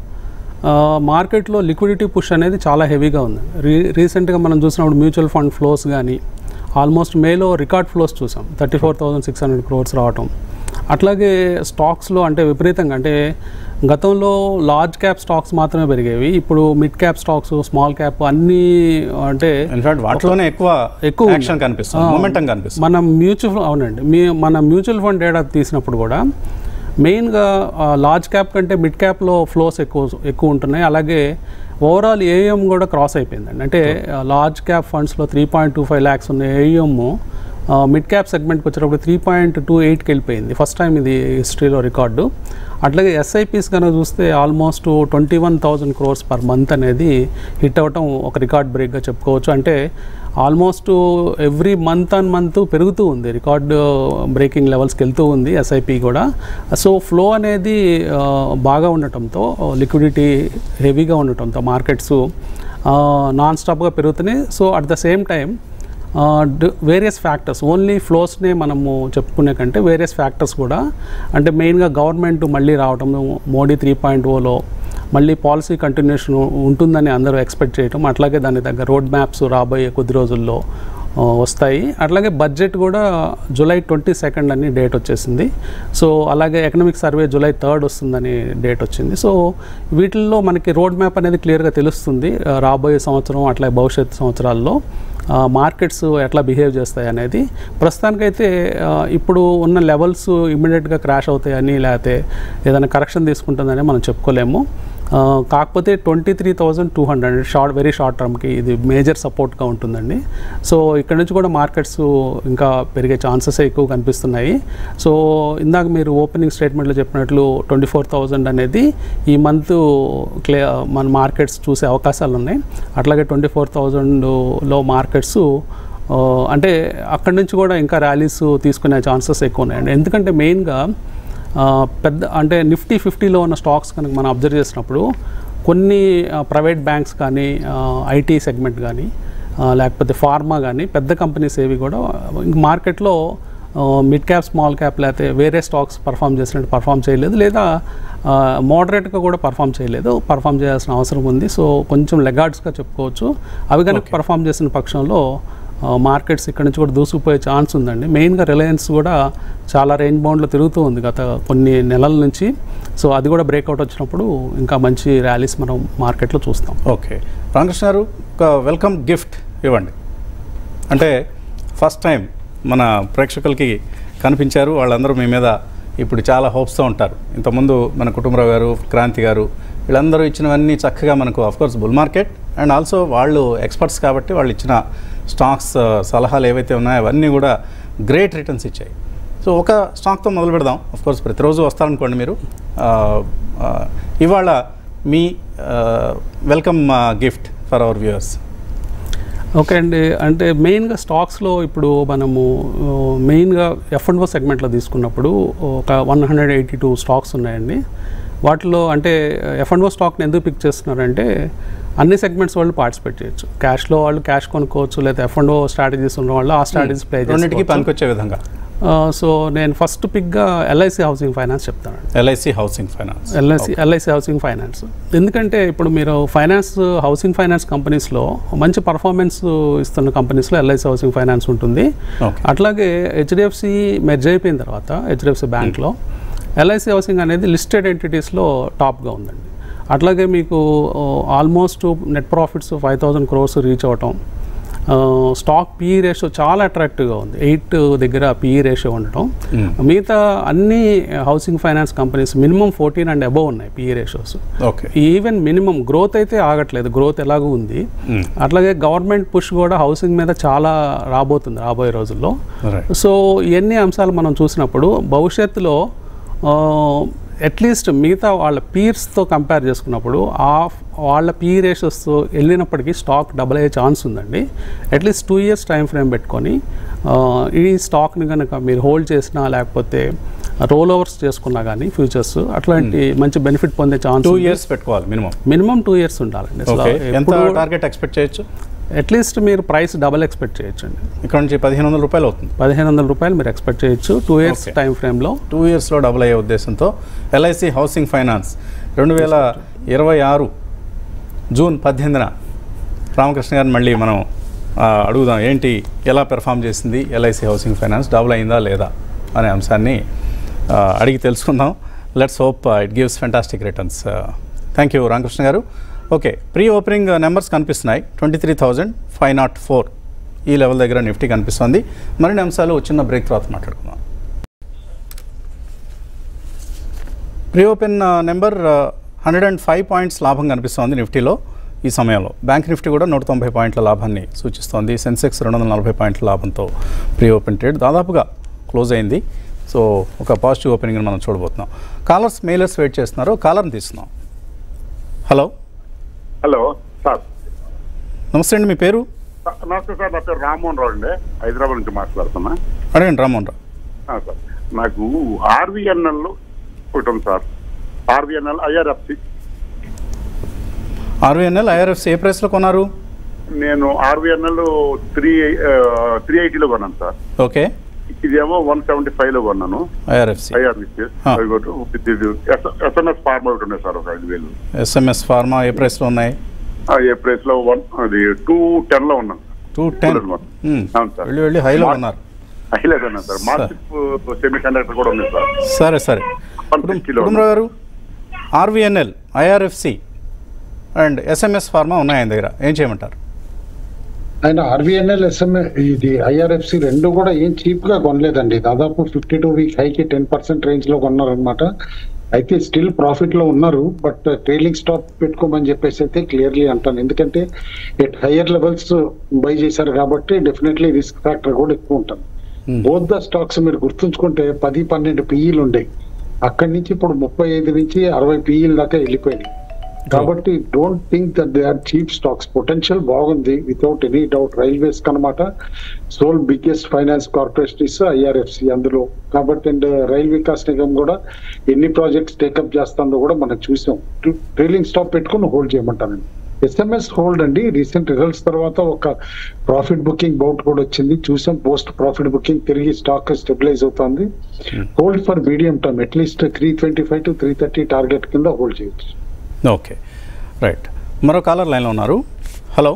ఆ, మార్కెట్లో లిక్విడిటీ పుష్ అనేది చాలా హెవీగా ఉంది రీ రీసెంట్గా మనం చూసినప్పుడు మ్యూచువల్ ఫండ్ ఫ్లోస్ కానీ ఆల్మోస్ట్ మేలో రికార్డ్ ఫ్లోస్ చూసాం thirty four thousand six hundred crores రావటం అట్లాగే స్టాక్స్లో అంటే విపరీతంగా అంటే గతంలో లార్జ్ క్యాప్ స్టాక్స్ మాత్రమే పెరిగేవి ఇప్పుడు mid cap stocks small cap అన్నీ అంటే ఇన్ఫాక్ట్ వాటిలోనే ఎక్కువ ఎక్కువ ఉంది. యాక్షన్ కనిపిస్తుంది ఆ, మొమెంటం కనిపిస్తుంది మన మ్యూచువల్ అవునండి మీ మన మ్యూచువల్ ఫండ్ డేటా తీసినప్పుడు కూడా మెయిన్గా లార్జ్ క్యాప్ కంటే మిడ్ క్యాప్లో ఫ్లోస్ ఎక్కువ ఎక్కువ ఉంటున్నాయి అలాగే ఓవరాల్ ఏఎం కూడా క్రాస్ అయిపోయిందండి అంటే లార్జ్ క్యాప్ ఫండ్స్లో three point two five lakhs ఉన్న ఏఎం మిడ్ క్యాప్ సెగ్మెంట్కి వచ్చేటప్పుడు త్రీ పాయింట్ టూ ఎయిట్కి వెళ్ళిపోయింది ఫస్ట్ టైం ఇది హిస్టరీలో రికార్డు అట్లాగే ఎస్ఐపిస్ కనుక చూస్తే almost twenty one thousand crores per month అనేది హిట్ అవ్వటం ఒక రికార్డ్ బ్రేక్గా చెప్పుకోవచ్చు అంటే almost every month on month పెరుగుతూ ఉంది రికార్డ్ బ్రేకింగ్ లెవెల్స్కి వెళ్తూ ఉంది ఎస్ఐపి కూడా సో ఫ్లో అనేది ఆ, బాగా ఉండటంతో లిక్విడిటీ హెవీగా ఉండటంతో మార్కెట్స్ నాన్ స్టాప్గా పెరుగుతున్నాయి so at the same time various factors only ఫ్లోస్నే మనము చెప్పుకునే కంటే వేరియస్ ఫ్యాక్టర్స్ కూడా అంటే మెయిన్గా గవర్నమెంట్ మళ్ళీ రావటం మోడీ త్రీ పాయింట్ ఓలో మళ్ళీ పాలసీ కంటిన్యూషన్ ఉంటుందని అందరూ ఎక్స్పెక్ట్ చేయటం అట్లాగే దాని దగ్గర రోడ్ మ్యాప్స్ రాబోయే కొద్ది రోజుల్లో ఆ, వస్తాయి అట్లాగే బడ్జెట్ కూడా జూలై ట్వంటీ సెకండ్ అని డేట్ వచ్చేసింది సో అలాగే ఎకనామిక్ సర్వే జూలై థర్డ్ వస్తుందని డేట్ వచ్చింది సో వీటిల్లో మనకి రోడ్ మ్యాప్ అనేది క్లియర్గా తెలుస్తుంది ఆ, రాబోయే సంవత్సరం అట్లాగే భవిష్యత్ సంవత్సరాల్లో మార్కెట్స్ ఎట్లా బిహేవ్ చేస్తాయి అనేది ప్రస్తుతానికైతే ఆ, ఇప్పుడు ఉన్న లెవెల్స్ ఇమ్మీడియట్గా క్రాష్ అవుతాయని లేకపోతే ఏదైనా కరెక్షన్ తీసుకుంటుందని మనం చెప్పుకోలేము ఆ, కాకపోతే twenty three thousand two hundred short very short టర్మ్కి ఇది మేజర్ సపోర్ట్గా ఉంటుందండి సో ఇక్కడ నుంచి కూడా మార్కెట్స్ ఇంకా పెరిగే ఛాన్సెస్ ఎక్కువ కనిపిస్తున్నాయి సో ఇందాక మీరు ఓపెనింగ్ స్టేట్మెంట్లో చెప్పినట్లు ట్వంటీ ఫోర్ థౌజండ్ అనేది ఈ మంత్ క్లే మన మార్కెట్స్ చూసే అవకాశాలు ఉన్నాయి అట్లాగే ట్వంటీ ఫోర్ థౌజండ్లో మార్కెట్స్ ఆ, అంటే అక్కడి నుంచి కూడా ఇంకా ర్యాలీస్ తీసుకునే ఛాన్సెస్ ఎక్కువ ఉన్నాయండి ఎందుకంటే మెయిన్గా ఆ, పెద్ద అంటే నిఫ్టీ ఫిఫ్టీలో ఉన్న స్టాక్స్ కనుక మనం అబ్జర్వ్ చేసినప్పుడు కొన్ని ప్రైవేట్ బ్యాంక్స్ కానీ ఐటీ సెగ్మెంట్ కానీ ఆ, లేకపోతే ఫార్మా కానీ పెద్ద కంపెనీస్ ఏవి కూడా ఇంక మార్కెట్లో మిడ్ క్యాప్ స్మాల్ క్యాప్ లేకపోతే వేరే స్టాక్స్ పర్ఫామ్ చేసినట్టు పర్ఫామ్ చేయలేదు లేదా మోడరేట్గా కూడా పర్ఫామ్ చేయలేదు పర్ఫామ్ చేయాల్సిన అవసరం ఉంది సో కొంచెం లెగార్డ్స్గా చెప్పుకోవచ్చు అవి కనుక పర్ఫామ్ చేసిన పక్షంలో మార్కెట్స్ ఇక్కడ నుంచి కూడా దూసుకుపోయే ఛాన్స్ ఉందండి మెయిన్గా రిలయన్స్ కూడా చాలా రేంజ్ బౌండ్లో తిరుగుతూ ఉంది గత కొన్ని నెలల నుంచి సో అది కూడా బ్రేక్అవుట్ వచ్చినప్పుడు ఇంకా మంచి ర్యాలీస్ మనం మార్కెట్లో చూస్తాం ఓకే రామకృష్ణ గారు ఒక వెల్కమ్ గిఫ్ట్ ఇవ్వండి అంటే ఫస్ట్ టైం మన ప్రేక్షకులకి కనిపించారు వాళ్ళందరూ మీ మీద ఇప్పుడు చాలా హోప్స్తో ఉంటారు ఇంతకుముందు మన కుటుంబరావు గారు క్రాంతి గారు వీళ్ళందరూ ఇచ్చినవన్నీ చక్కగా మనకు course bull market and also వాళ్ళు ఎక్స్పర్ట్స్ కాబట్టి వాళ్ళు ఇచ్చిన స్టాక్స్ సలహాలు ఏవైతే ఉన్నాయో అవన్నీ కూడా గ్రేట్ రిటర్న్స్ ఇచ్చాయి సో ఒక స్టాక్తో మొదలు పెడదాం కోర్స్ ప్రతిరోజు వస్తారనుకోండి మీరు ఆ, ఆ, ఇవాళ మీ welcome gift for our viewers okay అండి అంటే మెయిన్గా స్టాక్స్లో ఇప్పుడు మనము ఆ, మెయిన్గా ఎఫ్ అండ్ ఓ సెగ్మెంట్లో తీసుకున్నప్పుడు ఒక one hundred eighty two stocks ఉన్నాయండి వాటిలో అంటే ఎఫ్ అండ్ ఓ స్టాక్ని ఎందుకు పిక్ చేస్తున్నారంటే అన్ని సెగ్మెంట్స్ వాళ్ళు పార్టిసిపేట్ చేయొచ్చు క్యాష్లో వాళ్ళు క్యాష్ కొనుక్కోవచ్చు లేదా ఎఫ్ అండ్ ఓ స్ట్రాటజీస్ ఉన్న వాళ్ళు ఆ స్ట్రాటజీస్ ప్లే రెండింటికి చేసుకోవచ్చు పనికొచ్చే విధంగా సో నేను ఫస్ట్ పిక్గా ఎల్ఐసి హౌసింగ్ ఫైనాన్స్ చెప్తానండి LIC housing finance LIC LIC housing finance ఎందుకంటే ఇప్పుడు మీరు ఫైనాన్స్ హౌసింగ్ ఫైనాన్స్ కంపెనీస్లో మంచి పర్ఫార్మెన్స్ ఇస్తున్న కంపెనీస్లో ఎల్ఐసి హౌసింగ్ ఫైనాన్స్ ఉంటుంది ఓకే అట్లాగే హెచ్డిఎఫ్సి మెర్జ్ అయిపోయిన తర్వాత హెచ్డిఎఫ్సి బ్యాంక్లో ఎల్ఐసి హౌసింగ్ అనేది లిస్టెడ్ ఎంటిటీస్లో టాప్గా ఉందండి అట్లాగే మీకు almost net profits five thousand crores reach అవటం స్టాక్ పిఈ రేషియో చాలా అట్రాక్టివ్గా ఉంది ఎయిట్ దగ్గర పిఈ రేషియో ఉండటం మిగతా అన్ని housing finance companies minimum fourteen and above ఉన్నాయి PE ratios okay even minimum growth అయితే ఆగట్లేదు గ్రోత్ ఎలాగూ ఉంది Mm. అట్లాగే గవర్నమెంట్ పుష్ కూడా హౌసింగ్ మీద చాలా రాబోతుంది రాబోయే రోజుల్లో రైట్ సో ఇవన్నీ అంశాలు మనం చూసినప్పుడు భవిష్యత్తులో అట్లీస్ట్ మిగతా వాళ్ళ పీర్స్తో కంపేర్ చేసుకున్నప్పుడు ఆ వాళ్ళ పీ రేషియోస్తో వెళ్ళినప్పటికీ స్టాక్ డబుల్ అయ్యే ఛాన్స్ ఉందండి at least two years time frame పెట్టుకొని ఆ, ఈ స్టాక్ని కనుక మీరు హోల్డ్ చేసినా లేకపోతే రోల్ ఓవర్స్ చేసుకున్నా కానీ ఫ్యూచర్స్ అట్లాంటి మంచి బెనిఫిట్ పొందే ఛాన్స్ టూ ఇయర్స్ పెట్టుకోవాలి మినిమం మినిమం టూ ఇయర్స్ ఉండాలండి అసలు ఓకే ఎంత ఎప్పుడు టార్గెట్ ఎక్స్పెక్ట్ చేయొచ్చు అట్లీస్ట్ మీరు ప్రైస్ డబల్ ఎక్స్పెక్ట్ చేయొచ్చండి ఇక్కడ నుంచి పదిహేను వందల రూపాయలు అవుతుంది పదిహేను వందల రూపాయలు మీరు ఎక్స్పెక్ట్ చేయొచ్చు టూ ఇయర్స్ Okay. టైం ఫ్రేమ్లో టూ ఇయర్స్లో డబుల్ అయ్యే ఉద్దేశంతో ఎల్ఐసి హౌసింగ్ ఫైనాన్స్ రెండు వేల ఇరవై ఆరు జూన్ పద్దెనిమిదిన రామకృష్ణ గారిని మళ్ళీ మనం ఆ, అడుగుదాం ఏంటి ఎలా పెర్ఫామ్ చేసింది ఎల్ఐసి హౌసింగ్ ఫైనాన్స్ డబుల్ అయిందా లేదా అనే అంశాన్ని ఆ, అడిగి తెలుసుకుందాం let's hope it gives fantastic returns thank you Ramakrishna garu okay pre opening numbers కనిపిస్తున్నాయి twenty three thousand five nought four ఈ లెవెల్ దగ్గర నిఫ్టీ కనిపిస్తుంది మరిన్ని అంశాలు చిన్న బ్రేక్ తర్వాత మాట్లాడుకుందాం pre open number hundred and five points లాభం కనిపిస్తోంది నిఫ్టీలో ఈ సమయంలో బ్యాంక్ నిఫ్టీ కూడా నూట తొంభై పాయింట్ల లాభాన్ని సూచిస్తోంది సెన్సెక్స్ రెండు వందల నలభై పాయింట్ల లాభంతో ప్రీ ఓపెన్ ట్రేడ్ దాదాపుగా క్లోజ్ అయింది సో ఒక పాజిటివ్ ఓపెనింగ్ మనం చూడబోతున్నాం కాలర్స్ మెయిలర్స్ వెయిట్ చేస్తున్నారు కాలర్ని తీస్తున్నాం హలో హలో సార్ నమస్తే అండి మీ పేరు నమస్తే సార్ నా పేరు రామ్మోహన్ రావు అండి హైదరాబాద్ నుంచి మాట్లాడుతున్నా అడగండి రామ్మోహన్ రావు ఆ, సార్ నాకు ఆర్వీఎన్ఎల్ ఒకటి ఉంది sir RVNL IRFC RVNL IRFC ఏ ప్రైస్లో కొన్నారు నేను ఆర్వీఎన్ఎల్ త్రీ త్రీ ఎయిటీలో కొన్నాను సార్ ఓకే ఇదేమో వన్ సెవెంటీ ఫైవ్ లో కొన్నాను ఐఆర్ఎఫ్సి ఐఆర్బిసి ఆ. ఎస్ఎన్ఎస్ ఫార్మ్ ఒకటి ఉన్నాయి సార్ ఒక ఐదు వేలు ఎస్ఎంఎస్ ఫార్మా ఏ ప్రైస్లో ఉన్నాయి ఆ, ఏ ప్రైస్ లో వన్ అది టూ టెన్ లో ఉన్నాను టూ టెన్ అవును సార్ వెళ్ళి వెళ్ళి హైలో మా- ఉన్నారు హైలైట్ ఉన్నాను సార్ మార్కెట్ సెమీ కండక్టర్ కూడా ఉంది సార్ సరే సరే వన్ కుటుంబ- సిక్స్టీలో కుటుంబరావు గారు RVNL IRFC and SMS pharma ఉన్నాయి ఆయన దగ్గర ఏం చేయమంటారు ఆయన ఆర్బీఎన్ఎల్ ఎస్ఎంఏ ఇది ఐఆర్ఎఫ్సి రెండు కూడా ఏం చీప్ గా కొనలేదండి దాదాపు ఫిఫ్టీ టూ వీక్ హైకి టెన్ పర్సెంట్ రేంజ్ లో కొన్నారనమాట అయితే స్టిల్ ప్రాఫిట్ లో ఉన్నారు బట్ ట్రైలింగ్ స్టాప్ పెట్టుకోమని చెప్పేసి అయితే క్లియర్లీ అంటాను ఎందుకంటే ఎట్ హయ్యర్ లెవెల్స్ బై చేశారు కాబట్టి డెఫినెట్లీ రిస్క్ ఫ్యాక్టర్ కూడా ఎక్కువ ఉంటుంది బోత్ ద స్టాక్స్ మీరు గుర్తుంచుకుంటే పది పన్నెండు పిఈలు ఉండేవి అక్కడి నుంచి ఇప్పుడు ముప్పై ఐదు నుంచి అరవై పిఈల దాకా వెళ్ళిపోయినాయి కాబట్టి don't think that they are cheap stocks potential బాగుంది వితౌట్ ఎనీ డౌట్ రైల్వేస్ కనమాట sole biggest finance corporation is IRFC అందులో కాబట్టి అండ్ రైల్ వికాస్ నిగమ్ కూడా ఎన్ని ప్రాజెక్ట్స్ టేకప్ చేస్తుందో కూడా మనం చూసాం ట్రైలింగ్ స్టాప్ పెట్టుకుని హోల్డ్ చేయమంటానండి ఎస్ఎంఎస్ హోల్డ్ అండి రీసెంట్ రిజల్ట్స్ తర్వాత ఒక ప్రాఫిట్ బుకింగ్ బౌట్ కూడా వచ్చింది చూసాం పోస్ట్ ప్రాఫిట్ బుకింగ్ తిరిగి స్టాక్ స్టెబిలైజ్ అవుతుంది hold for medium term at least three twenty five to three thirty target కింద హోల్డ్ చేయొచ్చు ఓకే రైట్ మరో కాలర్ లైన్లో ఉన్నారు హలో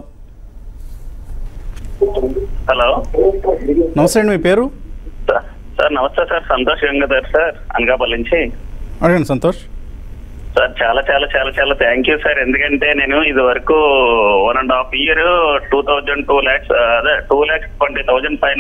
హలో నమస్తే అండి మీ పేరు సార్ సార్ నమస్తే సార్ సంతోష్ గంగాధర్ సార్ అనకాపల్లి నుంచి అడగండి సంతోష్ సార్ చాలా చాలా చాలా చాలా థ్యాంక్ యూ సార్ ఎందుకంటే నేను ఇది వరకు one and half year two thousand two lakhs అదే టూ ల్యాక్స్ ట్వంటీ థౌజండ్ పైన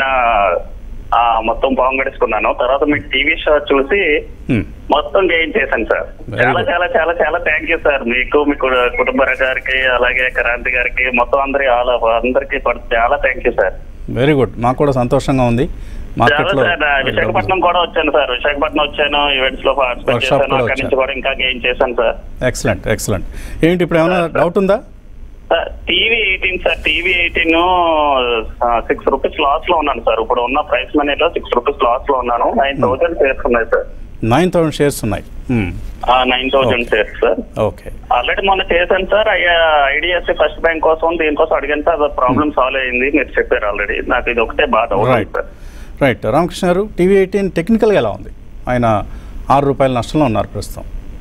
ఆ, మొత్తం పాంగడేసుకున్నాను తర్వాత మీ టీవీ షో చూసి Hmm. మొత్తం గెయిన్ చేశాను సార్ Very చాలా good. చాలా చాలా చాలా థ్యాంక్ యూ సార్ మీకు మీ కు- కుటుంబ గారికి అలాగే క్రాంతి గారికి మొత్తం అందరి ఆల్ అందరికి చాలా thank you sir very good మాకు కూడా సంతోషంగా ఉంది చాలా మార్కెట్లో సార్ నా విశాఖపట్నం కూడా వచ్చాను సార్ విశాఖపట్నం వచ్చాను ఈవెంట్స్ లో పార్టిసిపేట్ Workshop చేశాను కూడా అక్కడి నుంచి వచ్చారు. కూడా ఇంకా గెయిన్ చేశాను సార్ ఎక్సలెంట్ ఎక్సలెంట్ ఏంటి ఇప్పుడు ఏమైనా డౌట్ ఉందా sir TV eighteen sir TV eighteen six rupees loss లో ఉన్నాను సార్ ఇప్పుడు ఉన్న ప్రైస్ మనీలో సిక్స్ రూపీస్ లాస్ లో ఉన్నాను నైన్ థౌసండ్ షేర్స్ ఉన్నాయి సార్ నైన్ థౌసండ్ షేర్స్ ఉన్నాయి Hmm. Nine thousand Okay. Shares sir okay already మొన్న చేశాను సార్ ఐడిఎఫ్సి ఫస్ట్ బ్యాంక్ కోసం దీనికోసం అడిగాను సార్ ప్రాబ్లమ్ సాల్వ్ అయింది మీరు చెప్పారు ఆల్రెడీ నాకు ఇది ఒకటే బాధ అవుతుంది రైట్ సార్ రైట్ రామకృష్ణ గారు టీవీ ఎయిటీన్ టెక్నికల్గా ఎలా ఉంది ఆయన ఆరు రూపాయల నష్టంలో ఉన్నారు ప్రస్తుతం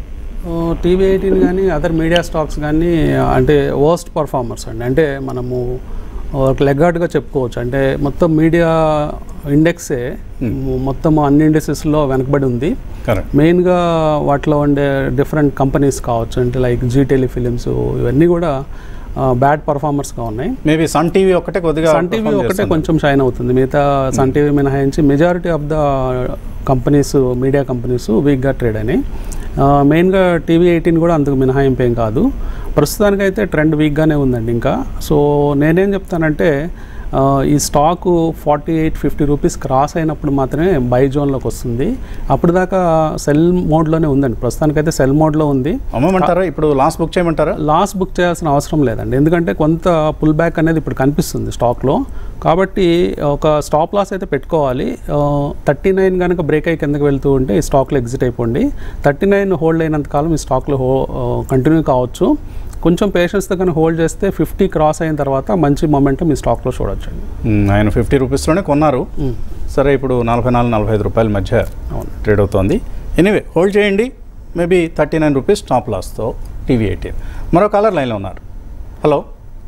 టీవీ ఎయిటీన్ కానీ అదర్ మీడియా స్టాక్స్ కానీ అంటే వర్స్ట్ పర్ఫార్మర్స్ అండి అంటే మనము ఒక లెగ్గార్డ్గా చెప్పుకోవచ్చు అంటే మొత్తం మీడియా ఇండెక్సే మొత్తం అన్ని ఇండెక్సెస్లో వెనకబడి ఉంది కరెక్ట్ మెయిన్గా వాటిలో ఉండే డిఫరెంట్ కంపెనీస్ కావచ్చు అంటే లైక్ జీ టెలిఫిలిమ్స్ ఇవన్నీ కూడా బ్యాడ్ పర్ఫార్మర్స్గా ఉన్నాయి మేబీ సన్ టీవీ ఒకటే కొద్దిగా సన్ టీవీ perform ఒకటే చేస్తుంది. కొంచెం షైన్ అవుతుంది మిగతా సన్ టీవీ మినహాయించి majority of the companies media companies వీక్గా ట్రేడ్ అయినాయి మెయిన్గా టీవీ ఎయిటీన్ కూడా అంతకు మినహాయింపు ఏం కాదు ప్రస్తుతానికైతే ట్రెండ్ వీక్గానే ఉందండి ఇంకా సో నేనేం చెప్తానంటే ఆ, ఈ stock forty eight fifty rupees cross అయినప్పుడు మాత్రమే బై జోన్లోకి వస్తుంది అప్పుడు దాకా సెల్ మోడ్లోనే ఉందండి ప్రస్తుతానికైతే సెల్ మోడ్లో ఉంది అమ్మమంటారా ఇప్పుడు లాస్ట్ బుక్ చేయమంటారా లాస్ బుక్ చేయాల్సిన అవసరం లేదండి ఎందుకంటే కొంత పుల్ బ్యాక్ అనేది ఇప్పుడు కనిపిస్తుంది స్టాక్లో కాబట్టి ఒక స్టాప్ లాస్ అయితే పెట్టుకోవాలి థర్టీ నైన్ కనుక బ్రేక్ అయ్యి కిందకి వెళ్తూ ఉంటే ఈ స్టాక్లో ఎగ్జిట్ అయిపోండి థర్టీ నైన్ హోల్డ్ అయినంత కాలం ఈ స్టాక్లో హో కంటిన్యూ కావచ్చు కొంచెం పేషెన్స్తో కానీ హోల్డ్ చేస్తే ఫిఫ్టీ క్రాస్ అయిన తర్వాత మంచి మొమెంటం ఈ స్టాక్లో చూడొచ్చండి మ్మ్, ఆయన ఫిఫ్టీ రూపీస్లోనే కొన్నారు సరే ఇప్పుడు నలభై నాలుగు నలభై ఐదు రూపాయల మధ్య అవును. ట్రేడ్ అవుతోంది ఎనీవే హోల్డ్ చేయండి maybe thirty nine rupees top లాస్తో టీవీ ఎయిటీన్ మరో కాలర్ లైన్లో ఉన్నారు హలో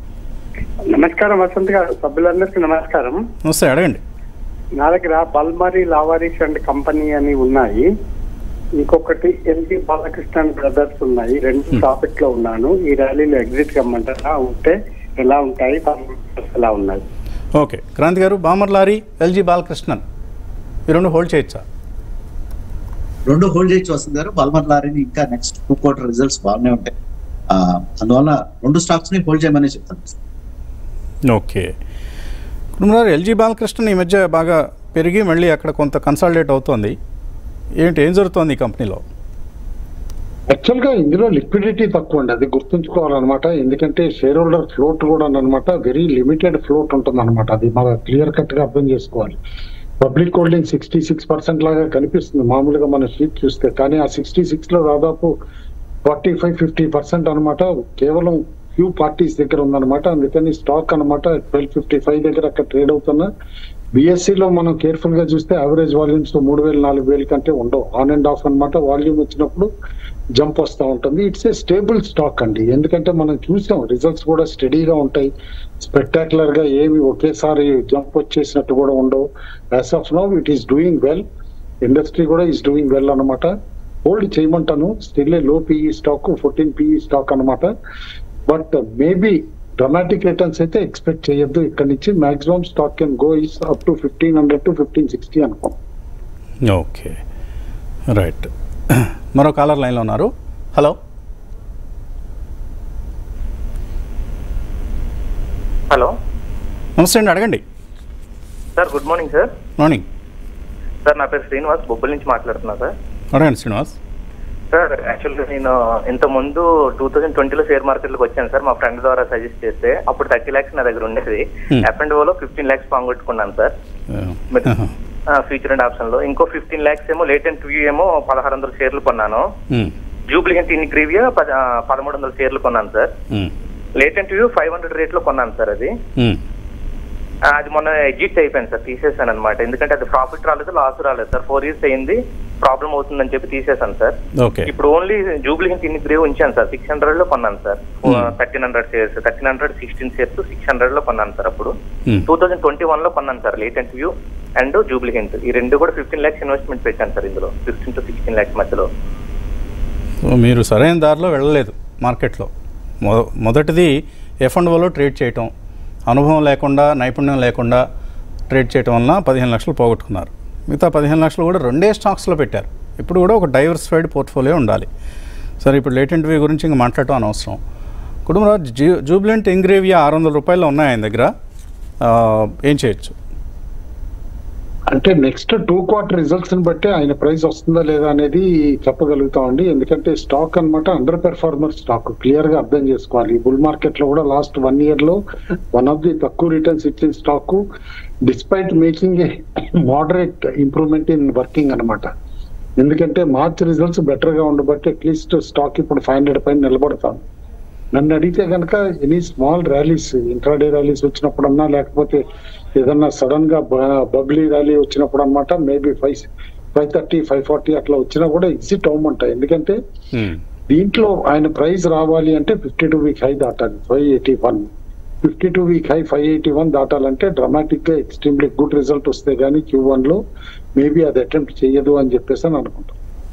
నమస్కారం వసంత్ గారు సభ్యులందరికీ నమస్కారం నమస్తే అడగండి నా దగ్గర బల్మరీ లావారీస్ అండ్ కంపెనీ అని ఉన్నాయి ఇంకొకటి ఎల్జీ బాలకృష్ణన్ బ్రదర్స్ ఉన్నాయి రెండు ప్రాఫిట్ లో ఉన్నాను ఈ ర్యాలీలో ఎగ్జిట్ కమ్మంటారా ఉంటే ఎలా ఉంటాయి fundamentals ఎలా ఉన్నాయి ఓకే క్రాంతి గారు బామర్ లారీ ఎల్జీ బాలకృష్ణన్ ఈ రెండు హోల్డ్ చేయొచ్చా రెండు హోల్డ్ చేయొచ్చు వస్తుంది గారు బల్మర్ లారీని ఇంకా నెక్స్ట్ టూ క్వార్టర్ రిజల్ట్స్ బాగానే ఉంటాయి ఆ, అందువల్ల రెండు స్టాక్స్ ని హోల్డ్ చేయమని చెప్తాను ఓకే కుటుంబారు ఎల్జీ బాలకృష్ణన్ ఈ మధ్య బాగా పెరిగి మళ్ళీ అక్కడ కొంత కన్సాలిడేట్ అవుతోంది ఏంటి ఏం జరుగుతోంది ఈ కంపెనీలో యాక్చువల్ గా ఇందులో లిక్విడిటీ తక్కువ అండి అది గుర్తుంచుకోవాలన్నమాట ఎందుకంటే షేర్ హోల్డర్ ఫ్లోట్ కూడా అనమాట వెరీ లిమిటెడ్ ఫ్లోట్ ఉంటుంది అనమాట అది మన క్లియర్ కట్ గా అర్థం చేసుకోవాలి public holding sixty six percent లాగా కనిపిస్తుంది మామూలుగా మన షీట్ చూస్తే కానీ ఆ సిక్స్టీ సిక్స్ లో దాదాపు ఫార్టీ ఫైవ్ ఫిఫ్టీ పర్సెంట్ అనమాట కేవలం ఫ్యూ పార్టీస్ దగ్గర ఉందన్నమాట అందుకని స్టాక్ అనమాట ట్వెల్వ్ ఫిఫ్టీ ఫైవ్ దగ్గర అక్కడ ట్రేడ్ అవుతున్నా BSE లో మనం కేర్ఫుల్ గా చూస్తే యావరేజ్ వాల్యూమ్స్ మూడు వేలు నాలుగు వేలు కంటే ఉండవు ఆన్ అండ్ ఆఫ్ అన్నమాట వాల్యూమ్ వచ్చినప్పుడు జంప్ వస్తూ ఉంటుంది ఇట్స్ ఏ స్టేబుల్ స్టాక్ అండి ఎందుకంటే మనం చూసాం రిజల్ట్స్ కూడా స్టడీగా ఉంటాయి స్పెక్టాక్యులర్ గా ఏవి ఒకేసారి జంప్ వచ్చేసినట్టు కూడా ఉండవు as of now it is doing well industry కూడా ఈస్ డూయింగ్ వెల్ అనమాట హోల్డ్ చేయమంటాను still a low PE stock fourteen PE stock అనమాట బట్ మేబీ డ్రమాటిక్ రిటర్న్స్ అయితే ఎక్స్పెక్ట్ చేయొద్దు ఇక్కడ నుంచి maximum stock can go is up to fifteen hundred to fifteen sixty అనుకో okay right మరో caller లైన్లో ఉన్నారు హలో హలో నమస్తే అండి అడగండి sir good morning sir morning sir నా పేరు శ్రీనివాస్ బొబ్బుల నుంచి మాట్లాడుతున్నా సార్ అడగండి శ్రీనివాస్ సార్ యాక్చువల్గా నేను ఇంత ముందు టూ థౌసండ్ ట్వంటీలో షేర్ మార్కెట్లోకి వచ్చాను సార్ మా ఫ్రెండ్ ద్వారా సజెస్ట్ చేస్తే అప్పుడు థర్టీ ల్యాక్స్ నా దగ్గర ఉండేది Hmm. అప్ అండ్ ఓలో ఫిఫ్టీన్ ల్యాక్స్ పాంగొట్టుకున్నాను సార్ ఫ్యూచర్ అండ్ ఆప్షన్ లో ఇంకో ఫిఫ్టీన్ ల్యాక్స్ ఏమో లేటెంట్ వ్యూ ఏమో పదహారు వందల షేర్లు కొన్నాను జూబ్లిహెంట్ ఇన్ గ్రీవియా పదమూడు వందల షేర్లు కొన్నాను sir Latent View five hundred rate లో కొన్నాను సార్ అది మ్మ్. ఆ, అది మొన్న ఎగ్జిట్ అయిపోయింది సార్ తీసేసాను అనమాట ఎందుకంటే అది ప్రాఫిట్ రాలేదు లాస్ రాలేదు సార్ ఫోర్ ఇయర్స్ అయింది ప్రాబ్లం అవుతుందని చెప్పి తీసేసాను సార్ ఓకే ఇప్పుడు ఓన్లీ జూబ్లీ హిల్స్ ఇన్ని గ్రేవ్ ఉంచాను సార్ సిక్స్ హండ్రెడ్ లో కొన్నాను sir Hmm. Thirteen hundred shares thirteen hundred sixteen shares six hundred లో కొన్నాను సార్ అప్పుడు మ్మ్. టూ థౌసండ్ ట్వంటీ వన్ లో కొన్నాను sir Latent View and Jubilee Hills ఈ రెండు కూడా ఫిఫ్టీన్ ల్యాక్స్ ఇన్వెస్ట్మెంట్ పెట్టాను సార్ ఇందులో ఫిఫ్టీన్ టు సిక్స్టీన్ ల్యాక్స్ మధ్యలో సో మీరు సరైన దారిలో వెళ్ళలేదు మార్కెట్లో మొ మొదటిది ఎఫ్ అండ్ ఓలో ట్రేడ్ చేయటం అనుభవం లేకుండా నైపుణ్యం లేకుండా ట్రేడ్ చేయటం వలన పదిహేను లక్షలు పోగొట్టుకున్నారు మిగతా పదిహేను లక్షలు కూడా రెండే స్టాక్స్లో పెట్టారు ఇప్పుడు కూడా ఒక డైవర్సిఫైడ్ పోర్ట్ఫోలియో ఉండాలి సరే ఇప్పుడు లేటెంట్ వీ గురించి ఇంకా మాట్లాడటం అనవసరం కుటుంబరాజు జూ జూబ్లెంట్ ఇంగ్రేవియా ఆరు వందల రూపాయలు ఉన్నాయి ఆయన దగ్గర ఆ, ఏం చేయొచ్చు అంటే నెక్స్ట్ టూ క్వార్టర్ రిజల్ట్స్ ని బట్టి ఆయన ప్రైస్ వస్తుందా లేదా అనేది చెప్పగలుగుతామండి ఎందుకంటే స్టాక్ అన్నమాట అండర్ పెర్ఫార్మర్ స్టాక్ క్లియర్ గా అర్థం చేసుకోవాలి బుల్ మార్కెట్ లో కూడా లాస్ట్ వన్ ఇయర్ లో వన్ ఆఫ్ ది తక్కువ రిటర్న్స్ ఇచ్చిన stock despite making a moderate improvement in working అన్నమాట ఎందుకంటే మార్చ్ రిజల్ట్స్ బెటర్ గా ఉండబట్టి అట్లీస్ట్ స్టాక్ ఇప్పుడు ఫైవ్ హండ్రెడ్ పైన నిలబడతాం నన్ను అడిగితే కనుక any small rallies intraday rallies వచ్చినప్పుడన్నా లేకపోతే ఏదన్నా సడన్ గా బబ్లీ ర్యాలీ వచ్చినప్పుడు అనమాట maybe five five thirty five forty అట్లా వచ్చినా కూడా ఎగ్జిట్ అవ్వమంటాయి ఎందుకంటే మ్మ్. దీంట్లో ఆయన ప్రైస్ రావాలి అంటే ఫిఫ్టీ టూ వీక్ హై దాటాలి five eighty one fifty two week high five eighty one దాటాలంటే డ్రమాటిక్ గా ఎక్స్ట్రీమ్లీ గుడ్ రిజల్ట్ వస్తే గానీ క్యూ వన్ లో మేబీ అది అటెంప్ట్ చేయదు అని చెప్పేసి అని అనుకుంటాం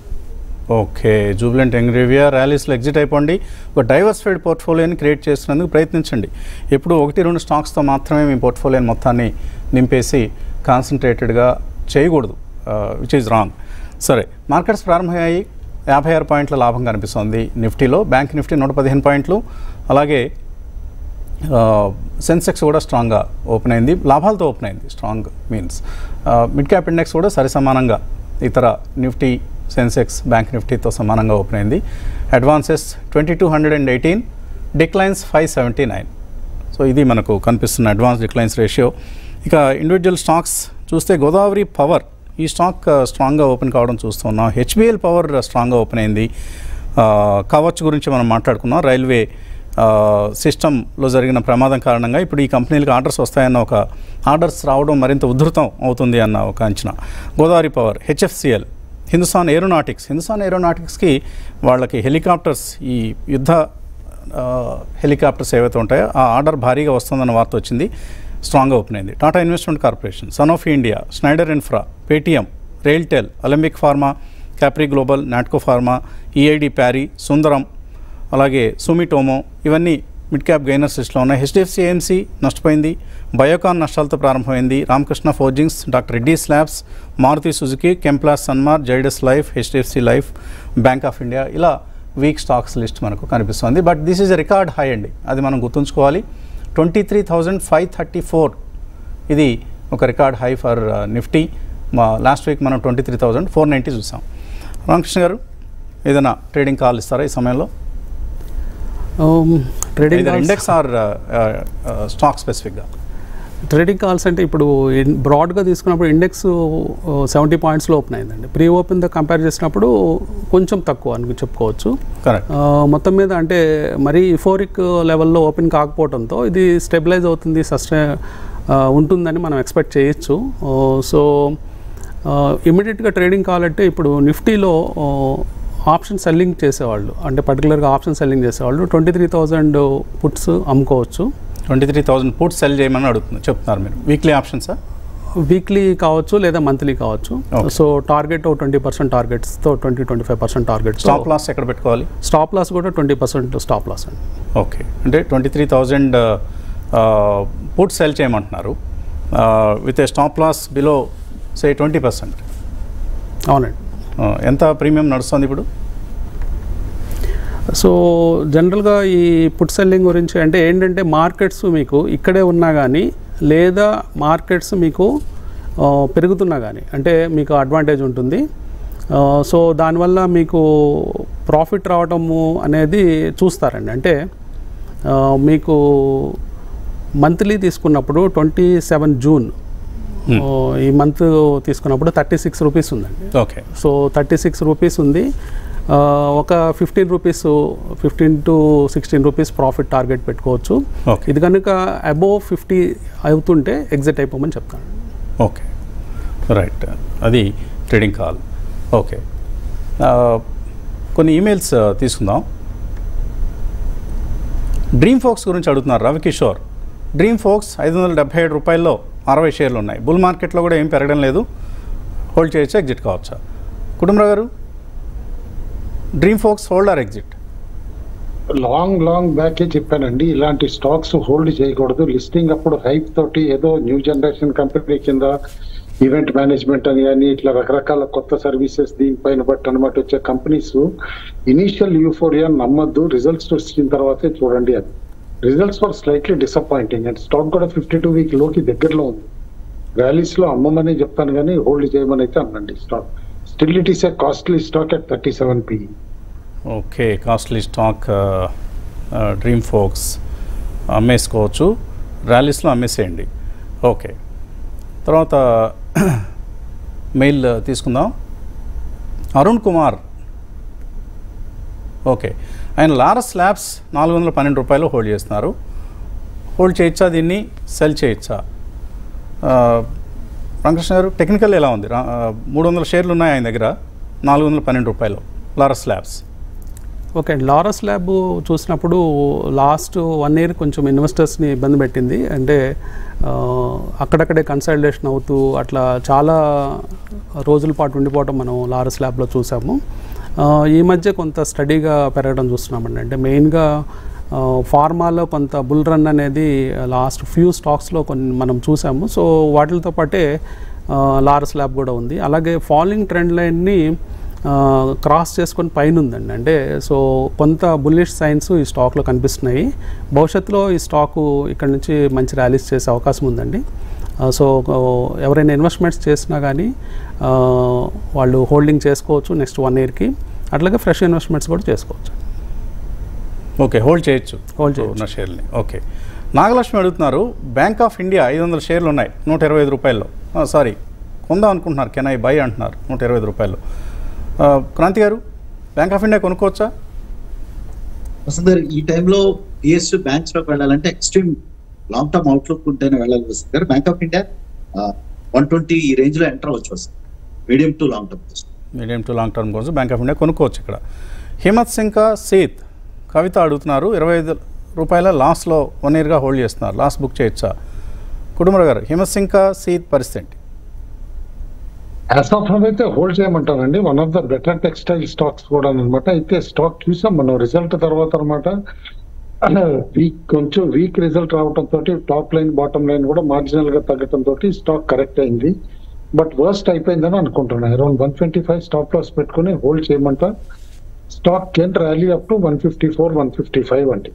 ఓకే జూబ్లెంట్ ఎంగ్రేవియా ర్యాలీస్లో ఎగ్జిట్ అయిపోండి ఒక డైవర్సిఫైడ్ పోర్ట్ఫోలియోని క్రియేట్ చేసినందుకు ప్రయత్నించండి ఎప్పుడు ఒకటి రెండు స్టాక్స్తో మాత్రమే మీ పోర్ట్ఫోలియోని మొత్తాన్ని నింపేసి కాన్సన్ట్రేటెడ్గా చేయకూడదు విచ్ ఈజ్ రాంగ్ సరే మార్కెట్స్ ప్రారంభమయ్యాయి యాభై ఆరు పాయింట్ల లాభం కనిపిస్తోంది నిఫ్టీలో బ్యాంక్ నిఫ్టీ నూట పదిహేను పాయింట్లు అలాగే ఆ, సెన్సెక్స్ కూడా స్ట్రాంగ్గా ఓపెన్ అయింది లాభాలతో ఓపెన్ అయింది strong means mid cap index కూడా సరి సమానంగా ఇతర నిఫ్టీ సెన్సెక్స్ బ్యాంక్ నిఫ్టీతో సమానంగా ఓపెన్ అయింది advances twenty two hundred and eighteen declines five seventy nine so ఇది మనకు కనిపిస్తున్న అడ్వాన్స్ డిక్లైన్స్ రేషియో ఇక ఇండివిజువల్ స్టాక్స్ చూస్తే గోదావరి పవర్ ఈ స్టాక్ ఆ, స్ట్రాంగ్గా ఓపెన్ కావడం చూస్తున్నాం హెచ్బిఎల్ పవర్ స్ట్రాంగ్గా ఓపెన్ అయింది ఆ, కవచ్ గురించి మనం మాట్లాడుకున్నాం రైల్వే ఆ, సిస్టంలో జరిగిన ప్రమాదం కారణంగా ఇప్పుడు ఈ కంపెనీలకు ఆర్డర్స్ వస్తాయన్న ఒక ఆర్డర్స్ రావడం మరింత ఉధృతం అవుతుంది అన్న ఒక అంచనా Godavari Power HFCL Hindustan Aeronautics Hindustan ఏరోనాటిక్స్కి వాళ్ళకి హెలికాప్టర్స్ ఈ యుద్ధ ఆ, హెలికాప్టర్స్ ఏవైతే ఉంటాయో ఆ ఆర్డర్ భారీగా వస్తుందన్న వార్త వచ్చింది స్ట్రాంగ్గా ఓపెన్ అయింది Tata Investment Corporation Sun of India Schneider Infra Paytm RailTel Alembic Pharma Capri Global Natco Pharma EID Parry Sundaram అలాగే సుమిటోమో ఇవన్నీ మిడ్ క్యాప్ గైనర్స్ లిస్ట్లో ఉన్నాయి హెచ్డిఎఫ్సి ఏఎంసీ నష్టపోయింది బయోకాన్ నష్టాలతో ప్రారంభమైంది Ramakrishna Forgings Doctor Reddy Labs Maruti Suzuki Chemplast Sanmar Zydus Life HDFC Life Bank of India ఇలా week stocks list మనకు కనిపిస్తుంది but this is record high అండి అది మనం గుర్తుంచుకోవాలి twenty three thousand five thirty four ఇది ఒక రికార్డ్ హై ఫర్ నిఫ్టీ మా లాస్ట్ వీక్ మనం twenty three thousand four ninety చూసాం రామకృష్ణ గారు ఏదైనా ట్రేడింగ్ కాల్ ఇస్తారా ఈ సమయంలో ట్రేడింగ్ ఇండెక్స్ ఆర్ స్టాక్ స్పెసిఫిక్గా ట్రేడింగ్ కాల్స్ అంటే ఇప్పుడు ఇన్- బ్రాడ్గా తీసుకున్నప్పుడు ఇండెక్స్ సెవెంటీ పాయింట్స్లో ఓపెన్ అయిందండి ప్రీ ఓపెన్తో కంపేర్ చేసినప్పుడు కొంచెం తక్కువ అని చెప్పుకోవచ్చు కరెక్ట్ ఆ, మొత్తం మీద అంటే మరీ ఇఫోరిక్ లెవెల్లో ఓపెన్ కాకపోవడంతో ఇది స్టెబిలైజ్ అవుతుంది సస్టే ఉంటుందని మనం ఎక్స్పెక్ట్ చేయొచ్చు ఆ, సో ఇమీడియట్గా ట్రేడింగ్ కావాలంటే ఇప్పుడు నిఫ్టీలో ఆప్షన్ సెల్లింగ్ చేసేవాళ్ళు అంటే పర్టికులర్గా ఆప్షన్ సెల్లింగ్ చేసేవాళ్ళు ట్వంటీ త్రీ థౌజండ్ పుట్స్ అమ్ముకోవచ్చు twenty three thousand put sell చేయమని అడుగుతుంది చెప్తున్నారు మీరు వీక్లీ ఆప్షన్సా వీక్లీ కావచ్చు లేదా మంత్లీ కావచ్చు Okay. So target twenty percent టార్గెట్స్తో twenty twenty five percent target stop loss ఎక్కడ పెట్టుకోవాలి స్టాప్ లాస్ కూడా ట్వంటీ పర్సెంట్ స్టాప్ లాస్ అండి ఓకే అంటే twenty three thousand put sell చేయమంటున్నారు with a stop loss below say twenty percent అవునండి ఎంత premium నడుస్తుంది ఇప్పుడు సో జనరల్గా ఈ పుట్ సెల్లింగ్ గురించి అంటే ఏంటంటే మార్కెట్స్ మీకు ఇక్కడే ఉన్నా కానీ లేదా మార్కెట్స్ మీకు ఆ, పెరుగుతున్నా కానీ అంటే మీకు అడ్వాంటేజ్ ఉంటుంది ఆ, సో దానివల్ల మీకు ప్రాఫిట్ రావటము అనేది చూస్తారండి అంటే ఆ, మీకు మంత్లీ తీసుకున్నప్పుడు ట్వంటీ సెవెన్ జూన్ ఆ, ఈ మంత్ తీసుకున్నప్పుడు థర్టీ సిక్స్ రూపీస్ ఉందండి okay so thirty six rupees ఉంది ఆ, ఒక fifteen rupees fifteen to sixteen rupees profit target పెట్టుకోవచ్చు Okay. ఇది కనుక అబోవ్ ఫిఫ్టీ అవుతుంటే ఎగ్జిట్ అయిపోమని చెప్తాను ఓకే రైట్ అది ట్రేడింగ్ కాల్ ఓకే ఆ, కొన్ని ఈమెయిల్స్ ఆ, తీసుకుందాం డ్రీమ్ ఫోక్స్ గురించి అడుగుతున్నారు రవికిషోర్ డ్రీమ్ ఫోక్స్ ఐదు వందల డెబ్బై ఏడు రూపాయల్లో అరవై షేర్లు ఉన్నాయి బుల్ మార్కెట్లో కూడా ఏం పెరగడం లేదు హోల్డ్ చేయొచ్చా ఎగ్జిట్ కావచ్చా కుటుంబరావు గారు dream folks hold or exit long long బ్యాకే చెప్పానండి ఇలాంటి స్టాక్స్ హోల్డ్ చేయకూడదు లిస్టింగ్ అప్పుడు హైప్ తోటి ఏదో న్యూ జనరేషన్ కంపెనీ కింద ఈవెంట్ మేనేజ్మెంట్ అని కానీ ఇట్లా రకరకాల కొత్త సర్వీసెస్ దీనిపైన బట్టి అనమాట వచ్చే కంపెనీస్ ఇనీషియల్ యూఫోరియా నమ్మద్దు రిజల్ట్స్ వచ్చిన తర్వాతే చూడండి అది results for slightly disappointing and stock కూడా ఫిఫ్టీ టూ వీక్ లోకి దగ్గరలో ఉంది ర్యాలీస్ లో అమ్మమని చెప్తాను కానీ హోల్డ్ చేయమని అయితే అనండి stock still it is a costly stock at thirty seven PE okay costly stock Dream Folks అమ్మేసుకోవచ్చు ర్యాలీస్లో అమ్మేసేయండి ఓకే తర్వాత మెయిల్ తీసుకుందాం అరుణ్ కుమార్ ఓకే ఆయన లారస్ ల్యాబ్స్ నాలుగు వందల పన్నెండు రూపాయలు హోల్డ్ చేస్తున్నారు హోల్డ్ చేయొచ్చా దీన్ని సెల్ చేయొచ్చా ఆ, రామకృష్ణ గారు టెక్నికల్ ఎలా ఉంది రా- ఆ, మూడు వందల షేర్లు ఉన్నాయి ఆయన దగ్గర నాలుగు వందల పన్నెండు రూపాయలు Laurus Labs okay Laurus lab చూసినప్పుడు లాస్ట్ వన్ ఇయర్ కొంచెం ఇన్వెస్టర్స్ని ఇబ్బంది పెట్టింది అంటే ఆ, అక్కడక్కడే కన్సల్టేషన్ అవుతూ అట్లా చాలా రోజుల పాటు ఉండిపోవడం మనం లారస్ ల్యాబ్లో చూసాము ఆ, ఈ మధ్య కొంత స్టడీగా పెరగడం చూస్తున్నామండి అంటే మెయిన్గా ఆ, ఫార్మాలో కొంత బుల్ రన్ అనేది లాస్ట్ ఫ్యూ స్టాక్స్లో కొన్ని మనం చూసాము సో వాటితో పాటే ఆ, లారస్ ల్యాబ్ కూడా ఉంది అలాగే ఫాలోయింగ్ ట్రెండ్ లైన్ని ఆ, క్రాస్ చేసుకొని పైన ఉందండి అంటే సో కొంత బుల్లిష్ సైన్స్ ఈ స్టాక్లో కనిపిస్తున్నాయి భవిష్యత్తులో ఈ స్టాకు ఇక్కడ నుంచి మంచి ర్యాలీస్ చేసే అవకాశం ఉందండి ఆ, సో ఆ, ఎవరైనా ఇన్వెస్ట్మెంట్స్ చేసినా కానీ ఆ, వాళ్ళు హోల్డింగ్ చేసుకోవచ్చు నెక్స్ట్ వన్ ఇయర్కి అట్లాగే ఫ్రెష్ ఇన్వెస్ట్మెంట్స్ కూడా చేసుకోవచ్చు ఓకే హోల్డ్ చేయొచ్చు హోల్డ్ చేయొచ్చు. ఉన్న షేర్ని ఓకే నాగలక్ష్మి అడుగుతున్నారు బ్యాంక్ ఆఫ్ ఇండియా ఐదు వందల షేర్లు ఉన్నాయి నూట ఇరవై ఐదు రూపాయల్లో సారీ కొందాం అనుకుంటున్నారు కెన్ ఐ బై అంటున్నారు నూట ఇరవై ఐదు రూపాయలు ఆ, క్రాంతి గారు బ్యాంక్ ఆఫ్ ఇండియా కొనుక్కోవచ్చా వసంత్ గారు ఈ టైంలో పిఎస్యూ బ్యాంక్స్ లోకి వెళ్ళాలంటే ఎక్స్ట్రీమ్ లాంగ్ టర్మ్ అవుట్లుక్ ఉంటేనే వెళ్ళాలి వసంత్ గారు Bank of India one twenty ఈ రేంజ్ లో ఎంటర్ అవ్వచ్చు వస్తుంది medium to long term medium to long term కోసం బ్యాంక్ ఆఫ్ ఇండియా కొనుక్కోవచ్చు ఇక్కడ హిమత్ సింకా సీత్ కవిత అడుగుతున్నారు ఇరవై ఐదు రూపాయల లాస్లో వన్ ఇయర్గా హోల్డ్ చేస్తున్నారు లాస్ట్ బుక్ చేయొచ్చా కుటుంబరావు గారు హిమత్ సింకా సీత్ పరిస్థితి ఏంటి యాజ్ ఆఫ్ నౌ అయితే hold చేయమంటానండి one of the better textile stocks కూడా అనమాట అయితే స్టాక్ చూసాం మనం రిజల్ట్ తర్వాత అనమాట వీక్ కొంచెం వీక్ రిజల్ట్ రావడం తోటి టాప్ లైన్ బాటమ్ లైన్ కూడా మార్జినల్ గా తగ్గడం తోటి స్టాక్ కరెక్ట్ అయింది బట్ వర్స్ట్ అయిపోయిందని అనుకుంటున్నాను around one twenty five stop loss పెట్టుకుని హోల్డ్ చేయమంట stock can rally up to one fifty four one fifty five అండి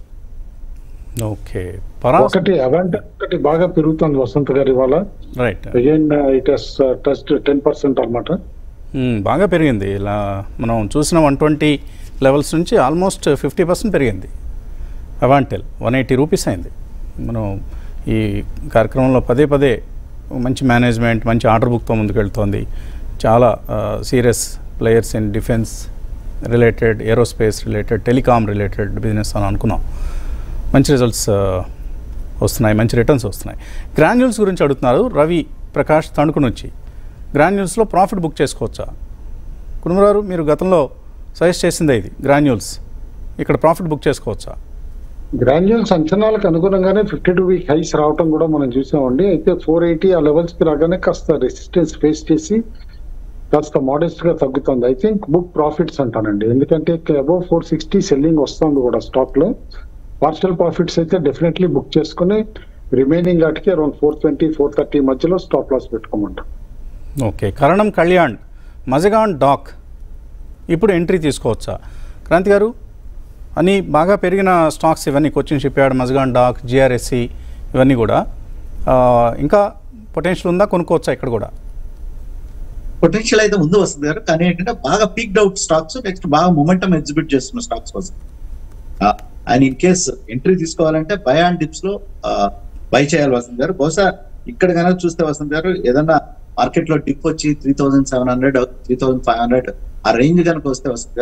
ఓకే పరాస్ ఒకటి అవెంట్ ఒకటి బాగా పెరుగుతుంది వసంత్ గారి ఇవాళ right again it has touched ten percent అనమాట మ్మ్, బాగా పెరిగింది ఇలా మనం చూసిన వన్ ట్వంటీ లెవెల్స్ నుంచి ఆల్మోస్ట్ ఫిఫ్టీ పర్సెంట్ పెరిగింది అవాంటెల్ వన్ ఎయిటీ రూపీస్ అయింది మనం ఈ కార్యక్రమంలో పదే పదే మంచి మేనేజ్మెంట్ మంచి ఆర్డర్ బుక్తో ముందుకెళ్తోంది చాలా serious players in defence related aerospace related telecom related business అని అనుకున్నాం మంచి రిజల్ట్స్ వస్తున్నాయి మంచి రిటర్న్స్ వస్తున్నాయి గ్రాన్యూల్స్ గురించి అడుగుతున్నారు రవి ప్రకాష్ తణుకు నుంచి గ్రాన్యూల్స్లో ప్రాఫిట్ బుక్ చేసుకోవచ్చా కుటుంబరారు మీరు గతంలో సజెస్ట్ చేసిందే ఇది గ్రాన్యూల్స్ ఇక్కడ ప్రాఫిట్ బుక్ చేసుకోవచ్చా గ్రాన్యుల్స్ అంచనాలకు అనుగుణంగానే ఫిఫ్టీ టూ వీక్ హైస్ రావటం కూడా మనం చూసామండి అయితే ఫోర్ ఎయిటీ ఆ లెవెల్స్ కి రాగానే కాస్త రెసిస్టెన్స్ ఫేస్ చేసి కాస్త మోడెస్ట్ గా తగ్గుతుంది ఐ థింక్ బుక్ ప్రాఫిట్స్ అంటానండి ఎందుకంటే అబౌవ్ ఫోర్ సిక్స్టీ సెల్లింగ్ వస్తుంది కూడా స్టాక్ లో పార్షల్ ప్రాఫిట్స్ అయితే డెఫినెట్లీ బుక్ చేసుకుని రిమైనింగ్ వాటికి around four twenty four thirty మధ్యలో స్టాప్ లాస్ పెట్టుకోమంటాం ఓకే కరణం కళ్యాణ్ మజగాన్ డాక్ ఇప్పుడు ఎంట్రీ తీసుకోవచ్చా క్రాంతి గారు అని బాగా పెరిగిన స్టాక్స్ ఇవన్నీ Cochin shipyard Mazagon dock GRSE ఇవన్నీ కూడా ఆ, ఇంకా పొటెన్షియల్ ఉందా కొనుక్కోవచ్చా ఇక్కడ కూడా పొటెన్షియల్ అయితే ఉంది వస్తుంది గారు కానీ ఏంటంటే బాగా పీక్డ్ అవుట్ స్టాక్స్ నెక్స్ట్ బాగా మొమెంటం ఎగ్జిబిట్ చేస్తున్న స్టాక్స్ కోసం అండ్ ఇన్ కేస్ ఎంట్రీ తీసుకోవాలంటే బై అండ్ డిప్స్ లో బై చేయాలి వసంత్ గారు బహుశా ఇక్కడ కనుక చూస్తే వసంత్ గారు ఏదన్నా మార్కెట్ లో డిప్ వచ్చి three thousand seven hundred three thousand five hundred ఆ రేంజ్ కనుక వస్తే వసంత్ గారు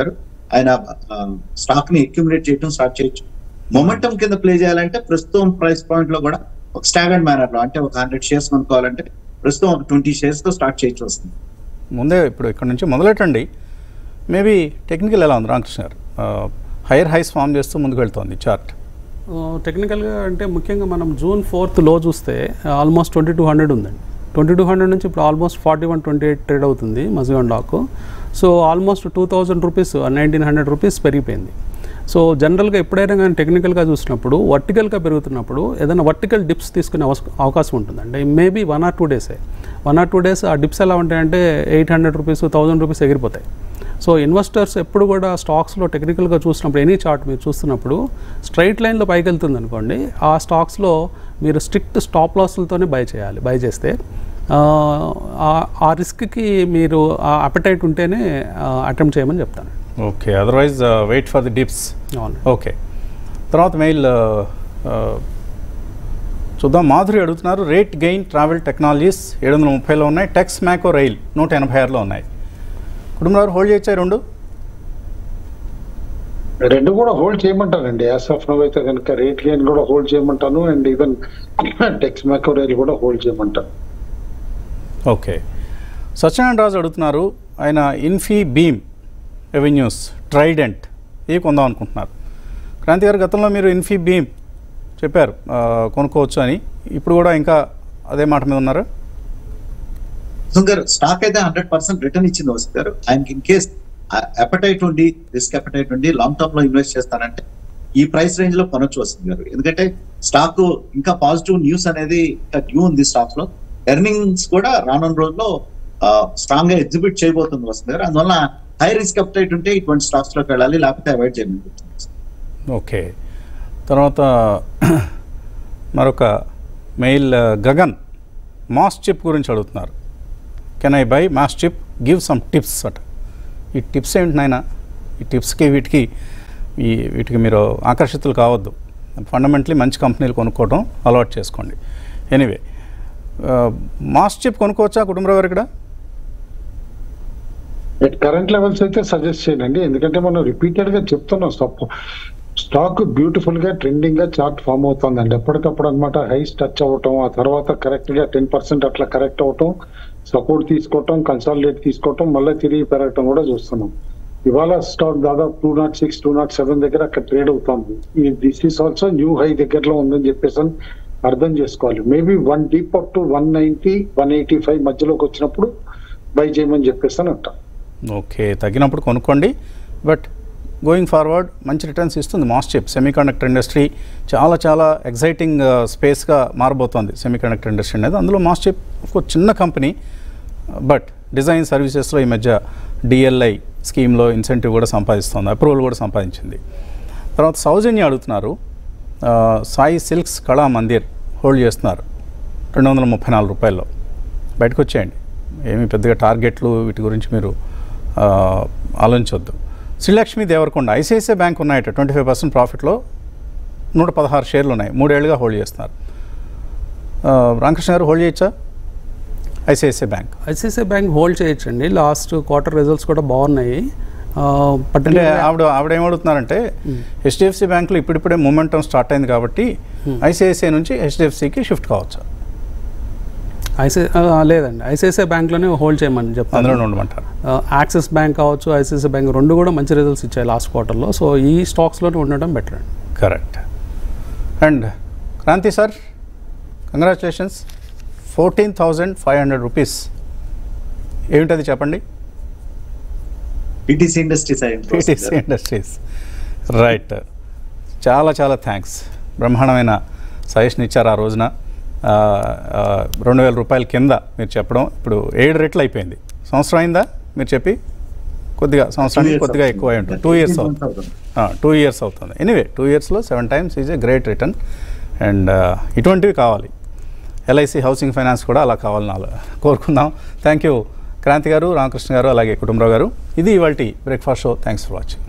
ఆయన స్టాక్ ని అక్యుములేట్ చేయడం స్టార్ట్ చేయొచ్చు మొమెంటం కింద ప్లే చేయాలంటే ప్రస్తుతం ప్రైస్ పాయింట్ లో కూడా ఒక స్టాగర్డ్ మేనర్ లో అంటే ఒక హండ్రెడ్ షేర్స్ కొనుక్కోవాలంటే ప్రస్తుతం ఒక ట్వంటీ షేర్స్ తో స్టార్ట్ చేయొచ్చు వస్తుంది ముందే ఇప్పుడు ఇక్కడ నుంచి మొదలెట్టండి మేబీ టెక్నికల్ ఎలా ఉంది రామకృష్ణ గారు హైయర్ హైస్ ఫామ్ చేస్తూ ముందుకు వెళ్తోంది చార్ట్ టెక్నికల్గా అంటే ముఖ్యంగా మనం జూన్ ఫోర్త్ లో చూస్తే ఆల్మోస్ట్ ట్వంటీ టూ హండ్రెడ్ ఉందండి ట్వంటీ టూ హండ్రెడ్ నుంచి ఇప్పుడు almost forty one twenty eight trade అవుతుంది Mazagon dock so almost two thousand rupees nineteen hundred rupees పెరిగిపోయింది సో జనరల్గా ఎప్పుడైనా కానీ టెక్నికల్గా చూసినప్పుడు వర్టికల్గా పెరుగుతున్నప్పుడు ఏదైనా వర్టికల్ డిప్స్ తీసుకునే అవస- అవకాశం ఉంటుంది అంటే మేబీ వన్ ఆర్ టూ డేసే వన్ ఆర్ టూ డేస్ ఆ డిప్స్ ఎలా ఉంటాయంటే eight hundred rupees thousand rupees ఎగిరిపోతాయి సో ఇన్వెస్టర్స్ ఎప్పుడు కూడా స్టాక్స్లో టెక్నికల్గా చూసినప్పుడు ఎనీ చార్ట్ మీరు చూస్తున్నప్పుడు స్ట్రైట్ లైన్లో పైకి వెళ్తుంది అనుకోండి ఆ స్టాక్స్లో మీరు స్ట్రిక్ట్ స్టాప్ లాస్లతోనే బై చేయాలి బై చేస్తే ఆ, ఆ- ఆ రిస్క్కి మీరు ఆ అపెటైట్ ఉంటేనే అటెంప్ట్ చేయమని చెప్తాను okay otherwise wait for the dips అవును ఓకే తర్వాత మెయిల్ చూద్దాం మాధురి అడుగుతున్నారు రేట్ గెయిన్ ట్రావెల్ టెక్నాలజీస్ ఏడు వందల ముప్పైలో ఉన్నాయి టెక్స్ మ్యాకో రైల్ నూట ఎనభై ఆరులో ఉన్నాయి కుటుంబాలు హోల్డ్ చేయొచ్చా ఈ రెండు రెండు కూడా హోల్డ్ చేయమంటానండి యాస్ ఆఫ్ నవ్ అయితే కనుక రేట్ గెయిన్ కూడా హోల్డ్ చేయమంటాను అండ్ ఈవెన్ టెక్స్ మ్యాకోరైల్ కూడా హోల్డ్ చేయమంటాను ఓకే సత్యనారాయణ రాజు అడుగుతున్నారు ఆయన ఇన్ఫీ బీమ్ రెవెన్యూస్ ట్రైడెంట్ ఇవి కొందాం అనుకుంటున్నారు క్రాంతి గారు గతంలో మీరు ఇన్ఫీ బీమ్ చెప్పారు ఆ, కొనుక్కోవచ్చు అని ఇప్పుడు కూడా ఇంకా అదే మాట మీద ఉన్నారు గారు స్టాక్ అయితే హండ్రెడ్ పర్సెంట్ రిటర్న్ ఇచ్చింది వస్తుంది గారు ఆయనకి ఇన్ కేస్ అపటైట్ ఉండి రిస్క్ అపటైట్ ఉండి లాంగ్ టర్మ్ లో ఇన్వెస్ట్ చేస్తానంటే ఈ ప్రైస్ రేంజ్ లో కొనొచ్చు వస్తుంది గారు ఎందుకంటే స్టాక్ ఇంకా పాజిటివ్ న్యూస్ అనేది ఇంకా డ్యూ ఉంది స్టాక్ లో ఎర్నింగ్స్ కూడా రానున్న రోజుల్లో స్ట్రాంగ్ గా ఎగ్జిబిట్ చేయబోతుంది వస్తుంది గారు అందువల్ల హై రిస్క్ అపటైట్ ఉంటే ఇటువంటి స్టాక్స్ లోకి వెళ్ళాలి లేకపోతే అవాయిడ్ చేయమని చెప్తుంది ఓకే తర్వాత మరొక మెయిల్ ఆ, గగన్ మాస్ చిప్ గురించి అడుగుతున్నారు can I buy MosChip give some tips అట ఈ టిప్స్ ఏంటి నాయన ఈ టిప్స్కి వీటికి ఈ వీటికి మీరు ఆకర్షితులు కావద్దు ఫండమెంటలీ మంచి కంపెనీలు కొనుక్కోవడం అలవాటు చేసుకోండి ఎనీవే మాస్ చిప్ కొనుక్కోవచ్చా కుటుంబరావు గారు ఇక్కడ ఎట్ కరెంట్ లెవెల్స్ అయితే సజెస్ట్ చేయండి ఎందుకంటే మనం రిపీటెడ్ గా చెప్తున్నాం స్టాక్ స్టాక్ బ్యూటిఫుల్ గా ట్రెండింగ్ గా చార్ట్ ఫామ్ అవుతుందండి ఎప్పటికప్పుడు అన్నమాట హైస్ టచ్ అవ్వటం ఆ తర్వాత కరెక్ట్ గా టెన్ పర్సెంట్ అట్లా కరెక్ట్ అవటం సపోర్ట్ తీసుకోవటం కన్సాలిడేట్ తీసుకోవటం మళ్ళీ తిరిగి పెరగటం కూడా చూస్తున్నాం ఇవాళ స్టాక్ దాదాపు two nought six two nought seven దగ్గర అక్కడ ట్రేడ్ అవుతుంది ఈ this is also new high దగ్గరలో ఉందని చెప్పేసి అని అర్థం చేసుకోవాలి maybe one dip up to one ninety one eighty five మధ్యలోకి వచ్చినప్పుడు బై చేయమని చెప్పేసి అని అంటాం ఓకే తగ్గినప్పుడు కొనుక్కోండి బట్ గోయింగ్ ఫార్వర్డ్ మంచి రిటర్న్స్ ఇస్తుంది మాస్ చిప్ సెమీకండక్టర్ ఇండస్ట్రీ చాలా చాలా ఎగ్జైటింగ్ స్పేస్గా మారబోతోంది సెమీకండక్టర్ ఇండస్ట్రీ అనేది అందులో మాస్ చిప్ ఒక చిన్న కంపెనీ బట్ డిజైన్ సర్వీసెస్లో ఈ మధ్య డిఎల్ఐ స్కీమ్లో ఇన్సెంటివ్ కూడా సంపాదిస్తుంది అప్రూవల్ కూడా సంపాదించింది తర్వాత సౌజన్య అడుగుతున్నారు ఆ, సాయి సిల్క్స్ కళా మందిర్ హోల్డ్ చేస్తున్నారు రెండు వందల ముప్పై నాలుగు రూపాయల్లో బయటకు వచ్చేయండి ఏమి పెద్దగా టార్గెట్లు వీటి గురించి మీరు ఆ, ఆలోచించవద్దు శ్రీలక్ష్మి దేవరకొండ ఐసిఐసిఐ బ్యాంక్ ఉన్నాయట ట్వంటీ ఫైవ్ పర్సెంట్ ప్రాఫిట్లో నూట పదహారు షేర్లు ఉన్నాయి మూడేళ్లుగా హోల్డ్ చేస్తున్నారు ఆ, రామకృష్ణ గారు హోల్డ్ చేయొచ్చా ICICI bank ICICI bank hold చేయొచ్చండి లాస్ట్ క్వార్టర్ రిజల్ట్స్ కూడా బాగున్నాయి అంటే పర్టికులర్ ఆవిడ ఆవిడ ఏమడుగుతున్నారంటే హెచ్డిఎఫ్సి బ్యాంకులో ఇప్పుడిప్పుడే మూమెంటం స్టార్ట్ అయింది కాబట్టి ఐసిఐసిఐ నుంచి హెచ్డిఎఫ్సికి షిఫ్ట్ కావచ్చు ఐసిఐ లేదండి ఐసిఐసిఐ బ్యాంక్లోనే హోల్డ్ చేయమని చెప్తాను అందులో ఉండమంటారు యాక్సిస్ బ్యాంక్ కావచ్చు ఐసిఐసిఐ బ్యాంక్ రెండు కూడా మంచి రిజల్ట్స్ ఇచ్చాయి లాస్ట్ క్వార్టర్లో సో ఈ స్టాక్స్లోనే ఉండడం బెటర్ అండి correct and Kranti sir congratulations fourteen thousand five hundred rupees ఏమిటది చెప్పండి PTC industries PTC industries right చాలా చాలా థ్యాంక్స్ బ్రహ్మాండమైన సజెషన్ ఇచ్చారు ఆ రోజున ఆ, ఆ, రెండు వేల రూపాయల కింద మీరు చెప్పడం ఇప్పుడు ఏడు రెట్లు అయిపోయింది సంవత్సరం అయిందా మీరు చెప్పి కొద్దిగా సంవత్సరానికి years కొద్దిగా అవుతుంది. ఎక్కువ అయి ఉంటుంది టూ ఇయర్స్ అవుతుంది టూ ఇయర్స్ అవుతుంది ఎనీవే టూ ఇయర్స్లో seven times is a great return and ఇటువంటివి కావాలి ఎల్ఐసి హౌసింగ్ ఫైనాన్స్ కూడా అలా కావాలని ఆలో- కోరుకుందాం థ్యాంక్ యూ క్రాంతి గారు రామకృష్ణ గారు అలాగే కుటుంబరావు గారు ఇది ఇవాళ breakfast show thanks for watching